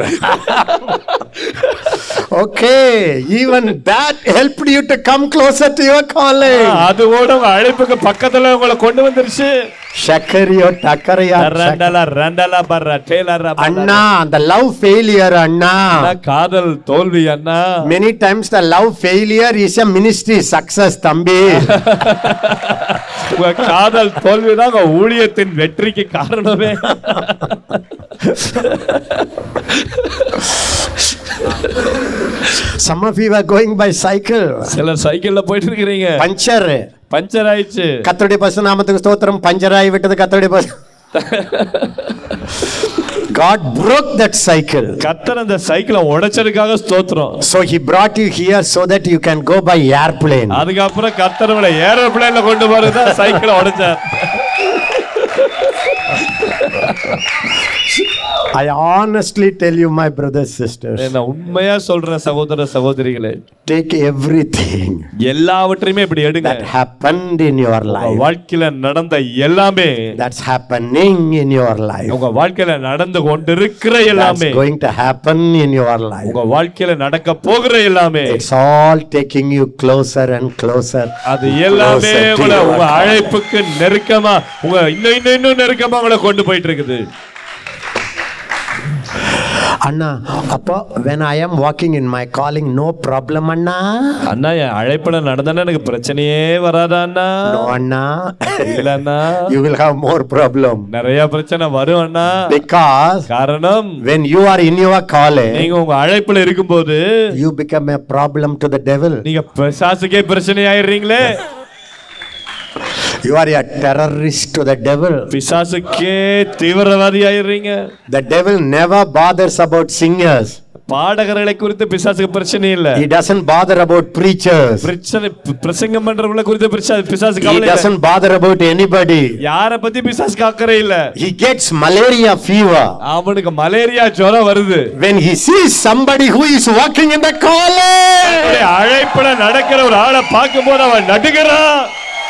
okay even that helped you to come closer to your calling அதுவோட உங்க அழைப்புக்கு பக்கத்துல உங்களை கொண்டு வந்துருச்சு சக்கரையோ டக்கரையா ரெண்டலா ரெண்டலா பர்ற டேலரா அண்ணா அந்த லவ் ஃபெயிலியர் அண்ணா காதல் தோல்வி அண்ணா many times the love failure is a ministry success தம்பி உங்க காதல் தோல்விதான் உங்க ஊழியத்தின் வெற்றிக்கு காரணமே some of you are going by cycle சிலர் சைக்கிள்ல போயிட்டு இருக்கிறீங்க பஞ்சர் பஞ்சர் ஆயிடுச்சு கத்தருடைய பசு நாமத்துக்கு ஸ்தோத்திரம் பஞ்சர் ஆகி விட்டது கத்தருடைய பசு God broke that cycle. கத்தர் அந்த சைக்கிளை உடைச்சதுக்காக ஸ்தோத்திரம் So he brought you here so that you can go by airplane. அதுக்கப்புறம் கத்தர் உங்களை ஏரோப்ளேன்ல கொண்டு போறது சைக்கிளை உடைச்சார் I honestly tell you, my brothers, sisters, நான் உண்மையா சொல்றேன் சகோதர சகோதரிகளே take everything எல்லாவற்றையுமே இப்படி எடுங்க that happened in your உங்க life, வாழ்க்கையில நடந்த எல்லாமே that's happening in your life, உங்க வாழ்க்கையில நடந்து கொண்டிருக்கிற that's எல்லாமே going to happen in your life. உங்க வாழ்க்கையில நடக்க போகிற எல்லாமே It's all taking you closer and closer. அது எல்லாமே closer to உங்களை your உங்க calling. அழைப்புக்கு நெருக்கமா உங்க இன்னும் இன்னும் இன்னும் நெருக்கமா உங்களை கொண்டு போயிட்டு இருக்குது அண்ணா அப்போ when I am walking in my calling, no problem, அண்ணா. அண்ணா என் அழைப்புல நடந்தா எனக்கு பிரச்சனையே வராதா அண்ணா No, அண்ணா. இல்ல அண்ணா you will have more problem நிறைய பிரச்சனை வரும் அண்ணா because காரணம் when you are in your calling, நீங்க உங்க அழைப்புல இருக்கும்போது you become a problem to the devil. நீங்க பிசாசுக்கே பிரச்சனை ஆயிடுறீங்களே You are a terrorist to the devil. பிசாசுக்கே தீவிரவாதி ஆயிடுறீங்க The devil never bothers about singers. பாடகர்களை குறித்து பிசாசுக்கு பிரச்சனை இல்ல He doesn't bother about preachers. பிரச்சனை பிரசங்கம் பண்றவங்கள குறித்து பிசாசு பிசாசு He கவலை இல்ல doesn't bother about anybody. யார பத்தி பிசாசுக்கு அக்கறை இல்ல He gets malaria fever அவனுக்கு மலேரியா ஜுரம் வருது when he sees somebody who is walking in the calling. அவனுடைய அழைப்புல நடக்கிற ஒரு ஆளை பார்க்கும்போது அவன் நடுகிறான்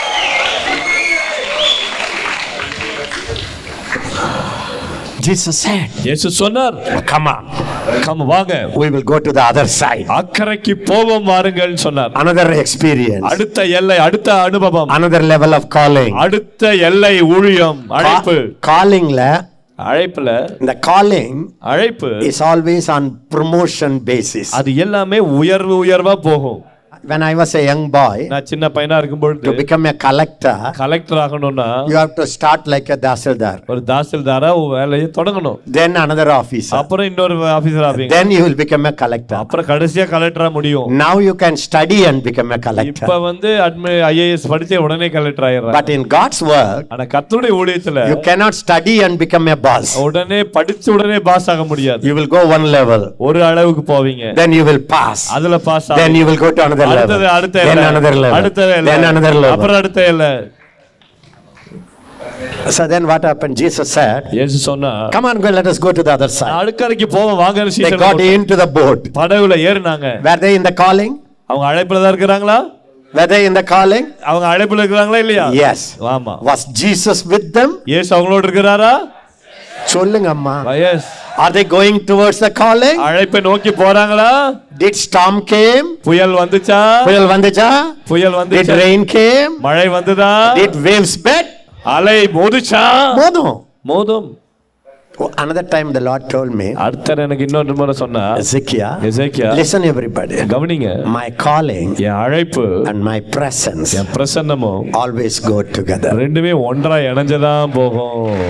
Jesus said, இயேசு சொன்னார் Come on, கம் வாங்க we will go to the other side. அக்கறைக்கு போவோம் வாருங்கள் சொன்னார் Another experience, அடுத்த எல்லை அடுத்த அனுபவம் another level of calling. அடுத்த எல்லை ஊழியம் அழைப்பு Callingல, அழைப்புல the calling அழைப்பு is always on promotion basis. அது எல்லாமே உயர்வு உயர்வா போகும் When I was a young boy, நான் சின்ன பையனா இருக்கும் பொழுது to become a collector, collector ஆகணும்னா you have to start like a dasildar. ஒரு தாசில்தாரா ஒரு வேலையை தொடங்கணும் Then another officer. அப்புறம் இன்னொரு ஆபீசர் ஆவீங்க Then you will become a collector. அப்புறம் கடைசியா கலெக்டரா முடியும் Now you can study and become a collector. இப்ப வந்து அட்மி ஐஏஎஸ் படிச்சு உடனே கலெக்டர் ஆயிடுறாங்க But in God's work, ஆனா கர்த்தருடைய ஊழியத்துல you cannot study and become a boss. உடனே படிச்சு உடனே பாஸ் ஆக முடியாது You will go one level, ஒரு அளவுக்கு போவீங்க then you will pass. அதுல pass Then you will go to another level. அடுத்தது அடுத்த Then எல்லை. another level. அடுத்த எல்லை. Then another level. அப்புறம் அடுத்த எல்லை So then what happened? Jesus said, இயேசு சொன்னா Come on, go, let us go to the other side. அடுக்கரைக்கு போவோம் வாங்கன்னு They season got into the boat. படகுல ஏறினாங்க Were they in the calling? அவங்க அழைப்புல தான் இருக்கிறாங்களா Were they in the calling? அவங்க அழைப்புல இருக்கிறாங்களா இல்லையா Yes. ஆமா Was Jesus with them? இயேசு அவங்களோட இருக்கிறாரா சொல்லுங்க அம்மா. Yes Are they going towards the calling? அழைப்பை நோக்கி போறாங்களா Did storm came? புயல் வந்துச்சா புயல் வந்துச்சா? புயல் Did வந்துச்சா rain came? மழை வந்துதா Did waves bet? அலை மோதுச்சா மோதும். மோதும் Oh, Another time the Lord told me, அடுத்த எனக்கு இன்னொரு முறை சொன்னா Ezekiel, எசேக்கியா listen everybody. கவனிங்க My calling என் அழைப்பு and my presence N பிரசன்னமும் always go together. ரெண்டுமே ஒன்றா இணைஞ்சதான் போகும்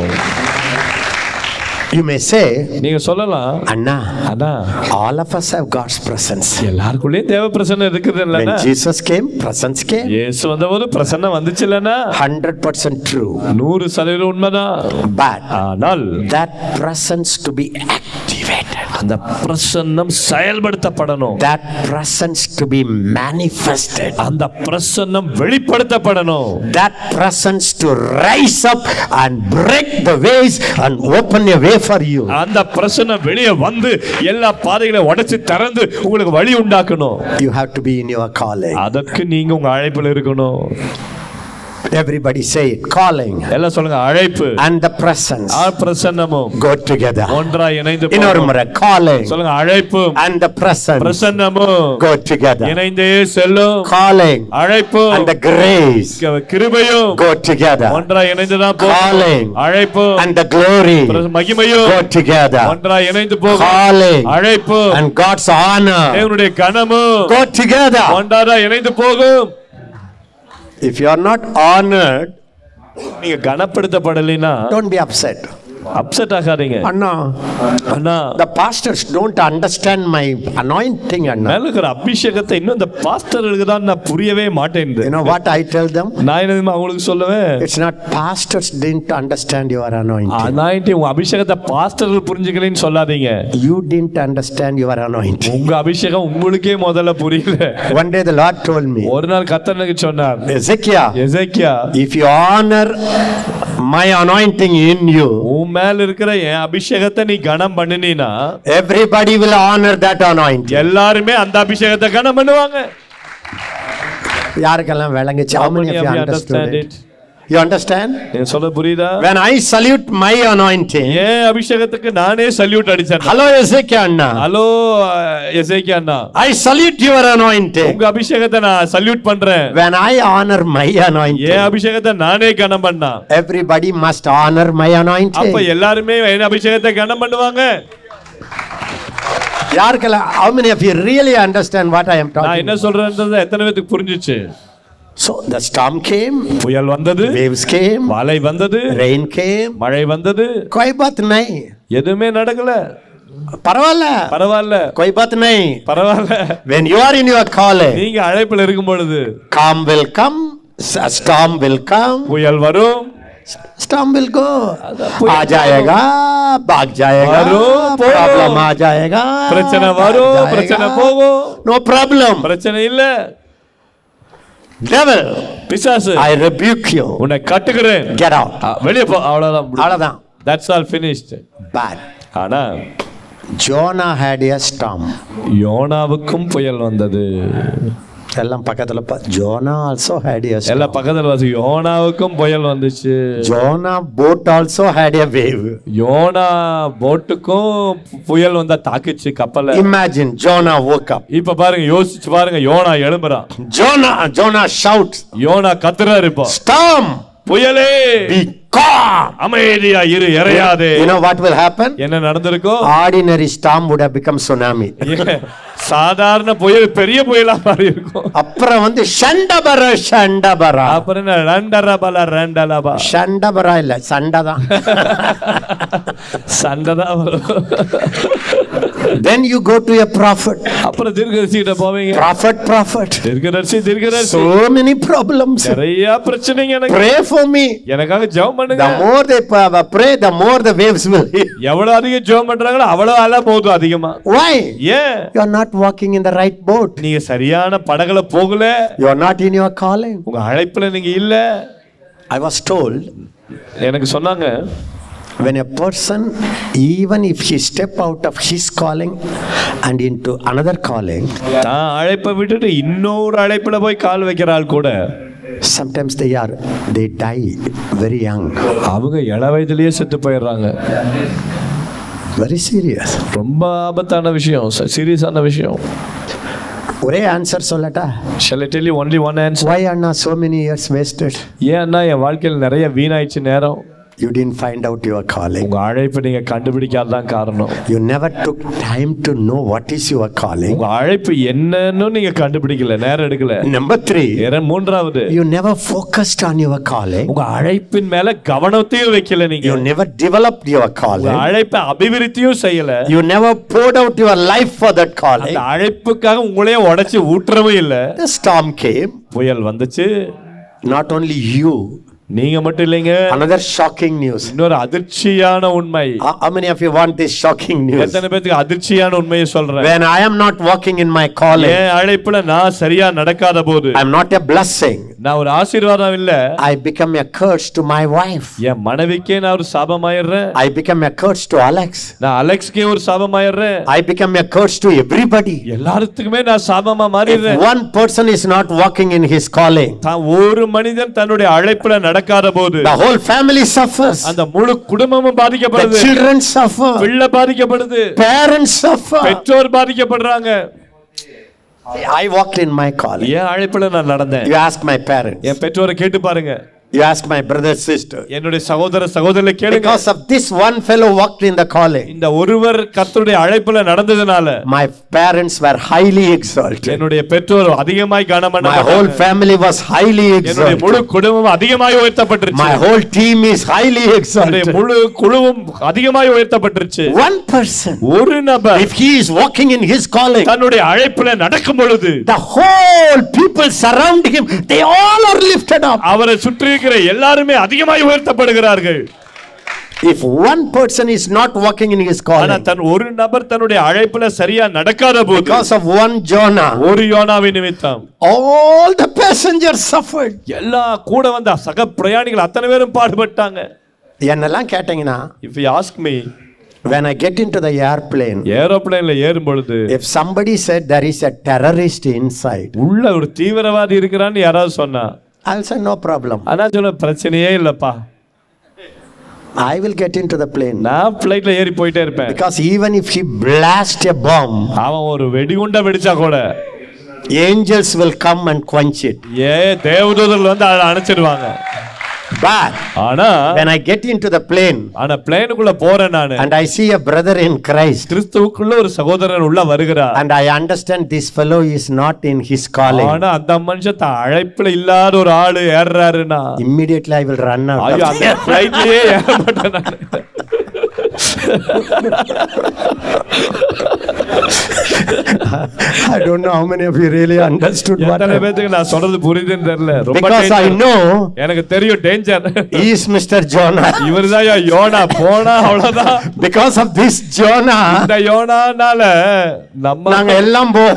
You may say, நீங்க சொல்லலாம் Anna, ஆனா all of us have God's presence. எல்லாருக்குள்ளயும் தேவ பிரசன்னம் இருக்குது When இல்லைன்னா Jesus came, presence came. இயேசு வந்தபோது பிரசன்னம் வந்துச்சு இல்லைன்னா 100% true. நூறு சதவீதம் உண்மைதான் But ஆனால் that presence to be activated, அந்த பிரசன்னம் செயல்படுத்தப்படணும் that presence to be manifested, அந்த பிரசன்னம் வெளிப்படுத்தப்படணும் that presence to rise up and break the ways and open a way for you. அந்த பிரசன்னம் வெளியே வந்து எல்லா பாதைகளை உடைச்சு திறந்து உங்களுக்கு வழி உண்டாக்கணும் You have to be in your calling. அதற்கு நீங்க உங்க அழைப்புல இருக்கணும் Everybody say it. Calling எல்லாம் சொல்லுங்க அழைப்பு and the presence ah பிரசன்னமும் go together. ஒன்றா இணைந்து இன்னொரு போகும். முறை calling சொல்லுங்க அழைப்பும் and the presence பிரசன்னமும் go together. இணைந்தே செல்லும் Calling அழைப்பும் and the grace க- கிருபையும் go together. ஒன்றா இணைந்துதான் Calling. போகும் அழைப்பும் And the glory பிர- மகிமையும் go together. ஒன்றா இணைந்து போகும் Calling அழைப்பும் and God's honor தேவனுடைய கனமும் go together. ஒன்றாதான் இணைந்து போகும் If you are not honored, நீங்க கனப்படுத்தப்படலைன்னா don't be upset. அப்செட் ஆகாதீங்க Anna, அண்ணா the pastors don't understand my anointing, Anna. மேல இருக்கிற அபிஷேகத்தை இன்னும் இந்த பாஸ்டர்களுக்கு தான் நான் புரியவே மாட்டேன் You know what I tell them? நான் என்ன தெரியுமா அவங்களுக்கு சொல்லுவேன் It's not pastors didn't understand your anointing. அனாயிட்டி உங்க அபிஷேகத்தை பாஸ்டர்கள் புரிஞ்சுக்கலன்னு சொல்லாதீங்க You didn't understand your anointing. உங்க அபிஷேகம் உங்களுக்கே முதல்ல புரியல One day the Lord told me, ஒரு நாள் கத்தனுக்கு சொன்னார் Ezekiel, Hezekiah if you honor my anointing in you, உன் மேல இருக்கிற என் அபிஷேகத்தை நீ கனம் பண்ணினா everybody will honor that anointing. எல்லாருமே அந்த அபிஷேகத்தை கனம் பண்ணுவாங்க யாருக்கெல்லாம் விளங்குச்சு how many of you understood it? You understand? நீங்க சொல்ல புரியுதா When I salute my anointing, ஏன் அபிஷேகத்துக்கு நானே சல்யூட் அடிச்சேன் hello Ezekiel Anna, ஹலோ எசேக்கியா அண்ணா I salute your anointing. உங்க அபிஷேகத்தை நான் சல்யூட் பண்றேன் When I honor my N anointing, அபிஷேகத்தை நானே கனம் பண்ணா everybody must honor my அப்ப anointing. எல்லாருமே என் அபிஷேகத்தை கனம் பண்ணுவாங்க யாருக்கெல்லாம் how many of you really understand what I am நான் talking என்ன about? சொல்றேன்றது எத்தனை பேத்துக்கு புரிஞ்சுச்சு So the storm came, புயல் வந்தது waves came, மழை வந்தது rain came, மழை வந்தது कोई बात नहीं எதுவுமே நடக்கல பரவாயில்ல பரவாயில்ல कोई बात नहीं பரவாயில்ல when you are in your calling நீங்க அழைப்புல இருக்கும் பொழுது calm will come s- storm will come புயல் வரும் storm will go आ जाएगा भाग जाएगा வரும், போகும். प्रॉब्लम आ जाएगा பிரச்சனை भाग வரும் जाएगा. பிரச்சனை போகும் no problem பிரச்சனை இல்ல devil பிசாசு i rebuke you உன்னை கட்டுகிறேன் get out ஆ, வெளியே போ அவ்வளவுதான் அவ்வளவுதான் தட்ஸ் ஆல் finished bad ஆனா Jonah had a storm யோனாவுக்கும் புயல் வந்தது எல்லாம் பக்கத்துல பா ஜோனா ஆல்சோ ஹேட் எ எல்லா பக்கத்துல வாசி யோனாவுக்கும் புயல் வந்துச்சு Jonah boat also had a wave யோனா போட்டுக்கும் புயல் வந்தா தாக்குச்சு கப்பலை இமேஜின் ஜோனா woke up இப்ப பாருங்க யோசிச்சு பாருங்க யோனா எழும்புறான் ஜோனா ஜோனா shouts யோனா கத்துறாரு இப்போ storm புயலே be calm அமைதியா இரு இறையாதே you know what will happen என்ன நடந்திருக்கும் ordinary storm would have become tsunami ஏன், சாதாரண புயல் பெரிய புயலா மாறி இருக்கும் அப்புறம் வந்து ஷண்டபர ஷண்டபரா அப்புறம் என்ன ரெண்டரபல ரெண்டலபா ஷண்டபரா இல்ல சண்டை தான் சண்டை தான் வரும் then you go to a prophet அப்புறம் தீர்க்கதரிசி கிட்ட போவீங்க prophet prophet தீர்க்கதரிசி தீர்க்கதரிசி so many problems நிறைய பிரச்சனைங்க எனக்கு pray for me எனக்காக ஜெபம் பண்ணுங்க the more they p- pray the more the waves will hit எவ்வளவு அதிகம் ஜெபம் பண்றாங்களோ அவ்வளவு அல போதும் அதிகமா why ஏன் you are not walking in the right boat நீங்க சரியான படகுல போகல you are not in your calling உங்க அழைப்புல நீங்க இல்ல i was told எனக்கு சொன்னாங்க when a person even if he step out of his calling and into another calling நான் அழைப்பை விட்டுட்டு இன்னொரு அழைப்புல போய் கால் வைக்கிற ஆள் கூட sometimes they are they die very young அவங்க இள வயதிலேயே செத்து போயிடுறாங்க very serious ரொம்ப ஆபத்தான விஷயம் சீரியஸான விஷயம் ஒரே ஆன்சர் சொல்லட்டா shall I tell you only one answer why Anna so many years wasted ஏன்னா என் வாழ்க்கையில் நிறைய வீணாயிடுச்சு நேரம் you didn't find out your calling உங்க அழைப்பை நீங்க கண்டுபிடிக்காததான் காரணம் you never took time to know what is your calling உங்க அழைப்பு என்னன்னு நீங்க கண்டுபிடிக்கல நேரம் எடுக்கல number 3 வேற மூன்றாவது you never focused on your calling உங்க அழைப்பின் மேல கவனத்தையும் வைக்கல நீங்க you never developed your உங்க calling அழைப்பை அபிவிருத்தியும் செய்யல you never poured out your life for that calling அந்த அழைப்புக்காக உங்களையே உடைச்சு ஊற்றவும் இல்ல the storm came புயல் வந்துச்சு not only you நீங்க மட்டும் இல்லைங்க another shocking news இன்னொரு அதிர்ச்சியான உண்மை how how many of you want this shocking news எத்தனை பேத்துக்கு அதிர்ச்சியான உண்மையை சொல்றேன் when i am not walking in my calling என் அழைப்புல நான் சரியா நடக்காத போது i'm not a blessing நான் ஒரு ஆசீர்வாதம் இல்ல i become a curse to my wife என் மனைவிக்கே நான் ஒரு சாபமாயிடுறேன் i become a curse to alex நான் அலெக்ஸ்க்கே ஒரு சாபமாயிடுறேன் i become a curse to everybody எல்லாத்துக்குமே நான் சாபமா if மாறிடுறேன் one person is not walking in his calling தான் ஒரு மனிதன் தன்னுடைய அழைப்புல நடக்காத போது the whole family suffers அந்த முழு குடும்பமும் the பாதிக்கப்படுது children suffer பிள்ளை பாதிக்கப்படுது parents suffer பெற்றோர் பாதிக்கப்படுறாங்க i walked in my calling என் அழைப்புல நான் நடந்தேன் you ask my parents என் பெற்றோரை கேட்டு பாருங்க you ask my brother sister என்னுடைய சகோதர சகோதரரை கேளுங்க because of this one fellow walked in the calling இந்த ஒருவர் கர்த்தருடைய அழைப்புல நடந்ததுனால my parents were highly exalted என்னுடைய பெற்றோர் அதிகமாய் my கனமண்ண whole family was highly என்னுடைய முழு exalted குடும்பம் அதிகமாய் உயர்த்தப்பட்டுருச்சு my whole team is highly என்னுடைய exalted முழு குழுவும் அதிகமாய் உயர்த்தப்பட்டுருச்சு one person ஒரு நபர் if he is walking in his calling தன்னுடைய அழைப்புல நடக்கும் பொழுது the whole people surround him they all are lifted up அவரை சுற்றி இருக்கிற எல்லாருமே அதிகமாய் உயர்த்தப்படுகிறார்கள் if one person is not walking in his ஆனா calling தன் ஒரு நபர் தன்னுடைய அழைப்புல சரியா நடக்காத போது because of one Jonah ஒரு யோனாவின் நிமித்தம் all the passengers suffered எல்லா கூட வந்த சக பிரயாணிகள் அத்தனை பேரும் பாடுபட்டாங்க என்னெல்லாம் கேட்டீங்கன்னா if you ask me when I get into the airplane ஏரோப்ளேன்ல ஏறும் பொழுது if somebody said there is a terrorist inside உள்ள ஒரு தீவிரவாதி இருக்கிறான்னு யாராவது சொன்னா I'll say no problem ஆனா சொல்ல பிரச்சனையே இல்லப்பா I will get into the plane நான் பிளைட்ல ஏறி போயிட்டே இருப்பேன் because even if he blast a bomb அவன் ஒரு வெடிகுண்ட வெடிச்சா கூட angels will come and quench it ஏ தேவதூதர்கள் வந்து அதை அணைச்சிடுவாங்க but ஆனா when I get into the plane ஆனா பிளேனுக்குள்ள போறேன் நானு and I see a brother in Christ கிறிஸ்துவுக்குள்ள ஒரு சகோதரன் உள்ள வருகிறார் and I understand this fellow is not in his calling ஆனா அந்த மனுஷன் தான் அழைப்புல இல்லாத ஒரு ஆளு ஏறுறாருன்னா immediately I will run out ஐயோ of அந்த பிளைட்லயே ஏற மாட்டேன் நானு. I don't know how many of you really understood what எத்தனை I பேத்துக்கு நான் சொல்றது புரியுதுன்னு தெரியல ரொம்ப Because I danger. know எனக்கு தெரியும் danger he is Mr. Jonah. இவர்தான் யோனா போனா அவ்வளவுதான் Because of this Jonah, இந்த யோனானால நம்ம நாங்க எல்லாம் போ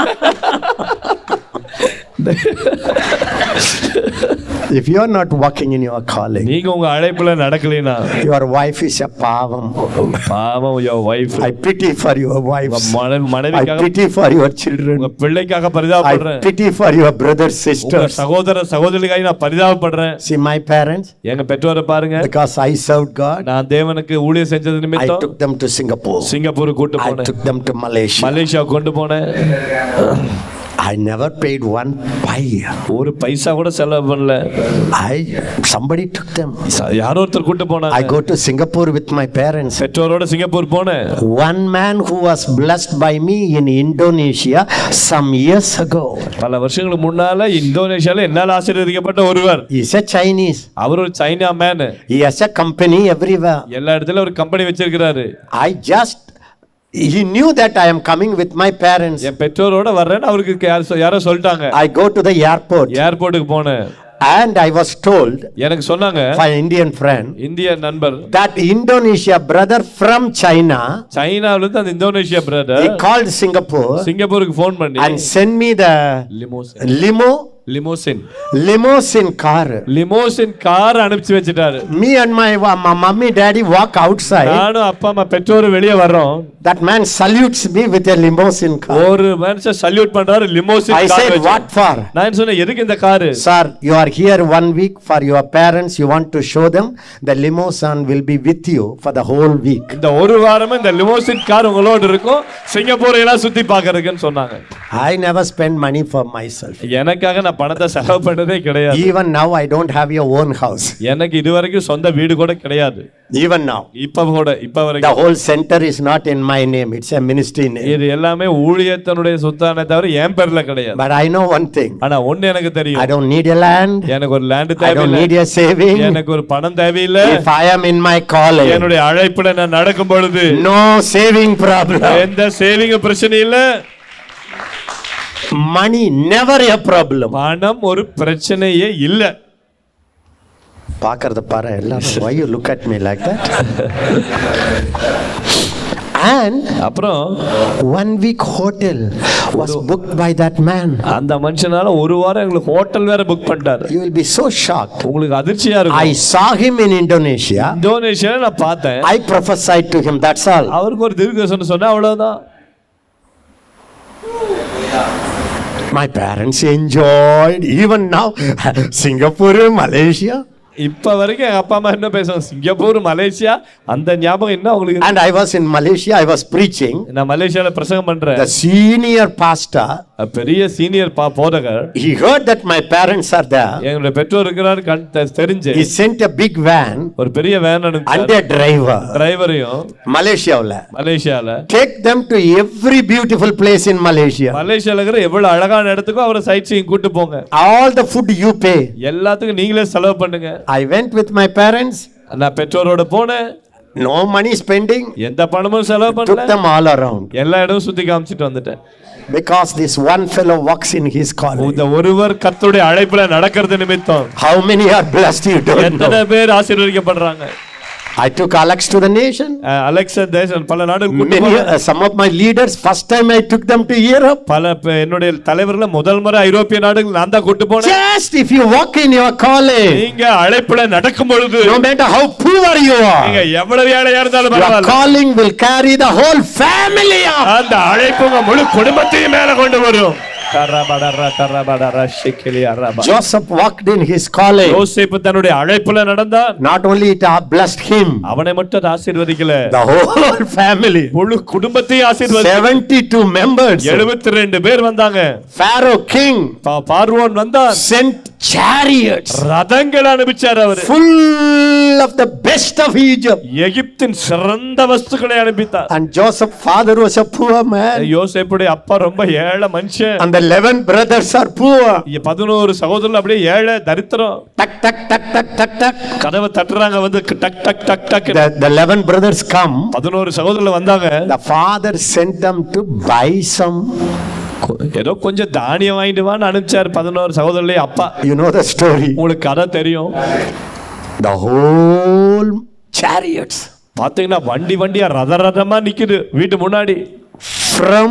If you are not walking in your calling, நீங்க உங்க அழைப்புல நடக்கலைனா your wife is a pavam. பாவம் your wife I pity for your wives. I மனைவிக்காக pity for your children. உங்க பிள்ளைக்காக I பரிதாபப்படுறேன் pity for your brothers, உங்க sisters. சகோதர சகோதரிக்காக நான் பரிதாபப்படுறேன் See, my parents, எங்க பெற்றோரை பாருங்க because I served God, நான் தேவனுக்கு ஊழியம் செஞ்சது I நிமித்தம் took them to Singapore. Singapore கூட்டு I போனேன் took them to Malaysia. Malaysia கொண்டு போனேன் I never paid one pie. ஒரு பைசா கூட செலவு பண்ணல I somebody took them. ச- யாரோ ஒருத்தர் கூட்டு I போனாங்க go to Singapore with my parents. பெற்றோரோட சிங்கப்பூர் போனேன் One man who was blessed by me in Indonesia some years ago. பல வருஷங்களுக்கு முன்னால இந்தோனேஷியால என்னால் ஆசீர்வதிக்கப்பட்ட ஒருவர் He's a Chinese. அவர் ஒரு China man He has a company everywhere. எல்லா இடத்துலயும் ஒரு கம்பெனி வச்சிருக்கிறாரு I just he knew that I am coming with my parents. என் பெற்றோரோட வர்றேன்னு அவருக்கு யார் சொ- யாரோ சொல்லிட்டாங்க I go to the airport ஏர்போர்ட்டுக்கு போனேன் and I was told எனக்கு சொன்னாங்க by an Indian friend இந்திய நண்பர் that Indonesia brother from China சைனால இருந்து அந்த Indonesia brother he called Singapore சிங்கப்பூருக்கு ஃபோன் பண்ணி and sent me the limousine limo limousine limousine car. Limousine car அனுப்பிச்சு வச்சுட்டாரு Me and my, my mummy daddy walk outside. நானும் அப்பா அம்மா பெற்றோர் வெளியே வர்றோம் That man salutes me with a limousine car. ஒரு மனுஷன் சல்யூட் பண்றாரு லிமோசின் I கார் said, வச்சு. what for? நான் சொன்னேன் எதுக்கு இந்த car Sir, you are here one week for your parents. You want to show them the limousine will be with you for the whole week. இந்த ஒரு வாரமா இந்த லிமோசின் கார் உங்களோட இருக்கும் சிங்கப்பூரை எல்லாம் சுத்தி பாக்குறதுக்குன்னு சொன்னாங்க I never spend money for myself. எனக்காக நான் பணத்தை செலவு பண்ணதே கிடையாது Even now, I don't have your own house. எனக்கு இதுவரைக்கும் சொந்த வீடு கூட கிடையாது Even now. இப்ப கூட இப்ப The வரைக்கும் whole center is not in my name, it's a ministry name. இது எல்லாமே ஊழியத்தனுடைய சொத்தானே தவிர என் பேர்ல கிடையாது But I know one thing ஆனா ஒண்ணு எனக்கு I தெரியும் don't need a land, எனக்கு ஒரு லேண்ட் I don't தேவையில்லை need a saving. எனக்கு ஒரு பணம் தேவையில்லை If I am in my calling, என்னுடைய அழைப்புல நான் நடக்கும் பொழுது no saving problem. எந்த சேவிங் பிரச்சனை இல்ல Money never a problem. பணம் ஒரு பிரச்சனையே இல்ல பார்க்கறத பாரு எல்லாரும் why you look at me like that and அப்புறம் one week hotel was booked by that man அந்த மனுஷனால ஒரு வாரம் எங்களுக்கு ஹோட்டல் வேற புக் பண்ணிட்டாரு you will be so shocked உங்களுக்கு அதிர்ச்சியா i இருக்கும் saw him in indonesia இந்தோனேஷியால நான் பார்த்தேன் i prophesied to him that's all அவருக்கு ஒரு தீர்க்கதரிசனம் சொன்னா அவ்வளவுதான் my parents enjoyed even now singapore malaysia இப்ப வரைக்கும் எங்க அப்பா அம்மா என்ன பேசுவாங்க சிங்கப்பூர் மலேசியா அந்த ஞாபகம் என்ன உங்களுக்கு and i was in malaysia i was preaching நான் மலேசியால பிரசங்கம் பண்றேன் the senior pastor பெரிய சீனியர் பா போதகர் he heard that my parents are there எங்களுடைய பெற்றோர் இருக்கிறார் கண் தெ- தெரிஞ்சு he sent a big van ஒரு பெரிய வேன் and அனுப்பிச்சார் a driver டிரைவரையும் மலேசியாவில் மலேசியால take them to every beautiful place in Malaysia. மலேசியால இருக்கிற எவ்வளவு அழகான இடத்துக்கும் அவரை சைட் சீயிங் கூட்டு போங்க All the food you pay. எல்லாத்துக்கும் நீங்களே செலவு பண்ணுங்க I went with my parents, நான் பெற்றோரோட போனேன் no money spending, எந்த பணமும் செலவு took பண்ணல them all around. எல்லா இடமும் சுத்தி காமிச்சிட்டு வந்துட்டேன் Because this one fellow walks in his calling. இந்த ஒருவர் கர்த்தருடைய அழைப்புல நடக்கிறது நிமித்தம் How many are blessed you don't எத்தனை know. பேர் ஆசீர்வதிக்கப்படுறாங்க I took Alex to the nation. அஹ் அலெக்சா தேசன் பல நாடுகள் கூட்டு Many, போனேன். uh, some of my leaders, first time I took them to Europe. பல ப- என்னுடைய தலைவர்களை முதல் முறை ஐரோப்பிய நாடுகள் நான் தான் கூட்டு போனேன் Just if you walk in your calling, நீங்க அழைப்புல நடக்கும் பொழுது no matter how poor you நீங்க are, எவ்வளவு ஏழையா இருந்தாலும் your பரவாயில்ல calling will carry the whole family up. அந்த அழைப்பு உங்க முழு குடும்பத்தையும் மேல கொண்டு வரும் கரபடர கரபடர ஷிக்கிலி Arafah. Joseph walked in his calling. யோசேப்பு தன்னுடைய அழைப்புல நடந்தான் Not only it uh, blessed him, அவனை மட்டும் அது ஆசீர்வதிக்கல the whole family. முழு குடும்பத்தையும் ஆசீர்வதி 72 members. எழுபத்தி ரெண்டு பேர் வந்தாங்க Pharaoh king பா- பார்வோன் வந்தான் sent chariots ரதங்கள் அனுப்பிச்சார் அவரு full of the best of Egypt. எகிப்தின் சிறந்த வஸ்துக்களை அனுப்பித்தார் And Joseph's father was a poor man. யோசேப்புடைய அப்பா ரொம்ப ஏழை மனுஷன் And the 11 brothers are poor. இங்க பதினோரு சகோதரர்கள் அப்படியே ஏழை தரித்திரம் Tuck, tuck, tuck, tuck, tuck, tuck. கதவை தட்டுறாங்க வந்து டக் டக் டக் டக் The, the 11 brothers come. பதினோரு சகோதரர்கள் வந்தாங்க The father sent them to buy some. ஏதோ கொஞ்சம் தானியம் வாங்கிட்டு வான்னு அனுப்பிச்சாரு பதினோரு சகோதரர்களே அப்பா You know the story. உங்களுக்கு கதை தெரியும் The whole chariots பாத்தீங்கன்னா வண்டி வண்டியா ரத ரதமா நிக்குது வீட்டு முன்னாடி from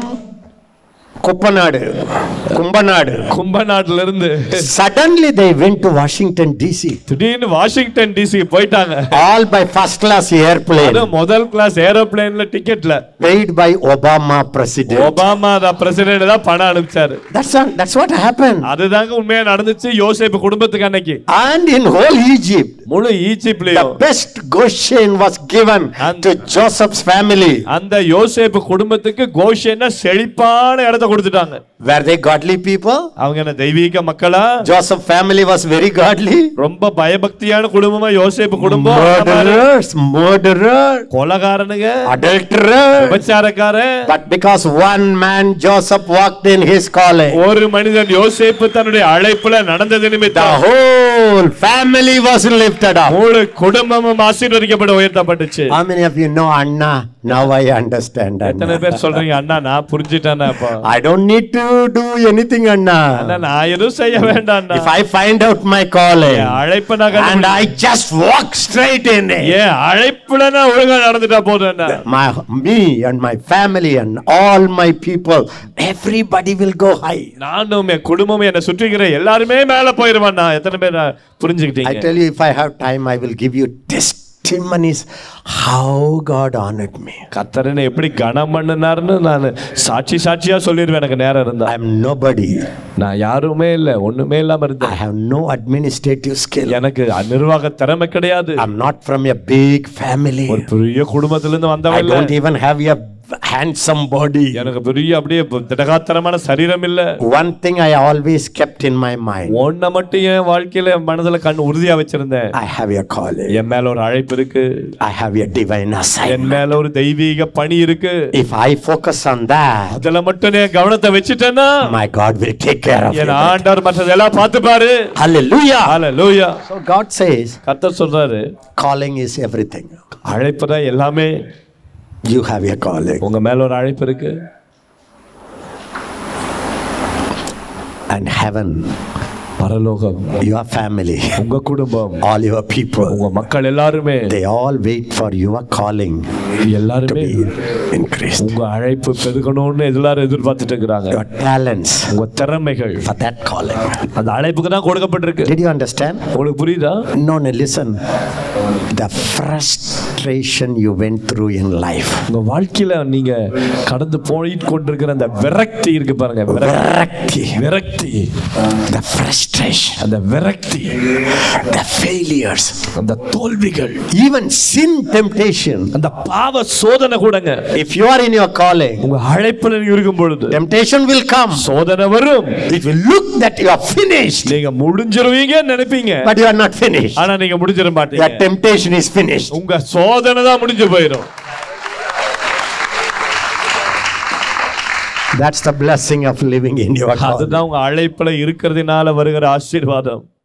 Kuppanadu, Kumbanadu. கும்பநாட்டுல இருந்து Suddenly they went to Washington DC. திடீர்னு வாஷிங்டன் டிசி போயிட்டாங்க All by first class airplane. அதுவும் முதல் கிளாஸ் ஏரோப்ளேன்ல டிக்கெட்ல Paid by Obama president. Obama தான் பிரசிடென்ட் தான் பணம் அனுப்பிச்சாரு That's, all- that's what happened. அதுதாங்க உண்மையா நடந்துச்சு யோசேப்பு குடும்பத்துக்கு அன்னைக்கு And in whole Egypt, முழு the ஈஜிப்ட்லயும் best Goshen was given And- to Joseph's family. அந்த யோசேப்பு குடும்பத்துக்கு கோஷன்னா செழிப்பான இடத்த கொடுத்துட்டாங்க Were they godly people? அவங்க என்ன தெய்வீக மக்களா Joseph family was very godly. ரொம்ப பயபக்தியான குடும்பமா யோசேப்பு குடும்பம் அந்த மாதிரி Murderers, murderers, கொலகாரனுங்க adulterers. விபச்சாரக்காரன் But because one man, Joseph, walked in his calling, ஒரு மனிதன் யோசேப்பு தன்னுடைய அழைப்புல நடந்தது the நிமித்தம் whole family was lifted up. முழு குடும்பமும் ஆசீர்வதிக்கப்பட உயர்த்தப்பட்டுச்சு How many of you know Anna? Now I understand எத்தனை Anna. பேர் சொல்றீங்க அண்ணா நான் புரிஞ்சுட்டேன்னா இப்போ I don't need to do anything, Anna Anna. நான் எதுவும் செய்ய வேண்டாம் If I find out my calling அழைப்பு நான் and கண்டுபிடி- I just walk straight in it, ஏன் அழைப்புல நான் ஒழுங்கா நடந்துட்டா போதும் என்ன my me and my family and all my people, everybody will go high. நானும் என் குடும்பம் என்னை சுற்றிக்கிற எல்லாருமே மேல போயிருவான் நான் எத்தனை பேர் I புரிஞ்சுக்கிட்டீங்க tell you, if I have time, I will give you testimonies how God honored me. கத்தரனை எப்படி கனம் பண்ணினார்னு நான் சாட்சி சாட்சியா சொல்லிடுவேன் எனக்கு நேரம் இருந்தா I am nobody. நான் யாருமே இல்ல ஒண்ணுமே இல்லாம I இருந்தேன் have no administrative skill. எனக்கு நிர்வாக திறமை கிடையாது I'm not from a big family. ஒரு பெரிய குடும்பத்துல இருந்து I வந்தவன் இல்ல don't even have a handsome body. எனக்கு பெரிய அப்படியே திடகாத்திரமான சரீரம் இல்ல One thing I always kept in my mind ஒன்ன மட்டும் என் வாழ்க்கையில என் மனதுல கண் உறுதியா வச்சிருந்தேன் I have a calling, என் மேல ஒரு அழைப்பு இருக்கு I have a divine assignment. என் மேல ஒரு தெய்வீக பணி இருக்கு If I focus on that, அதுல மட்டும் என் கவனத்தை வச்சுட்டேன்னா my God will take care of N it. ஆண்டவர் மற்றதெல்லாம் பார்த்துப்பாரு Hallelujah. ஹalleluya So God says, கர்த்தர் சொல்றாரு calling is everything. அழைப்பு தான் எல்லாமே You have a calling. உங்க மேல ஒரு அழைப்பு இருக்கு And heaven, பரலோகம் your family, உங்க குடும்பம் all your people, உங்க மக்கள் எல்லாருமே they all wait for your calling to எல்லாருமே be increased. உங்க அழைப்பு பெருகணும்னு எல்லாரும் எதிர்பார்த்துட்டு இருக்கிறாங்க Your talents உங்க திறமைகள் for that calling. அந்த அழைப்புக்கு தான் கொடுக்கப்பட்டிருக்கு Did you understand? உங்களுக்கு புரியுதா No, no, listen. The frustration you went through in life, உங்க வாழ்க்கையில நீங்க கடந்து போயிட்டு கொண்டிருக்கிற அந்த விரக்தி இருக்கு பாருங்க விரக்தி. virakti, விரக்தி the frustration, அந்த விரக்தி the failures, அந்த தோல்விகள் even sin temptation. அந்த பாவ சோதனை கூடங்க If you are in your calling, உங்க அழைப்புல நீங்க இருக்கும் பொழுது temptation will come. சோதனை வரும் It will look that you are finished, நீங்க முடிஞ்சிருவீங்கன்னு நினைப்பீங்க but you are not finished. ஆனா நீங்க முடிஞ்சிட Your மாட்டீங்க temptation is finished. உங்க சோதனை தான் முடிஞ்சு போயிடும் That's the blessing of living in your calling. அதுதான் உங்க அழைப்புல இருக்கிறதுனால வருகிற ஆசீர்வாதம்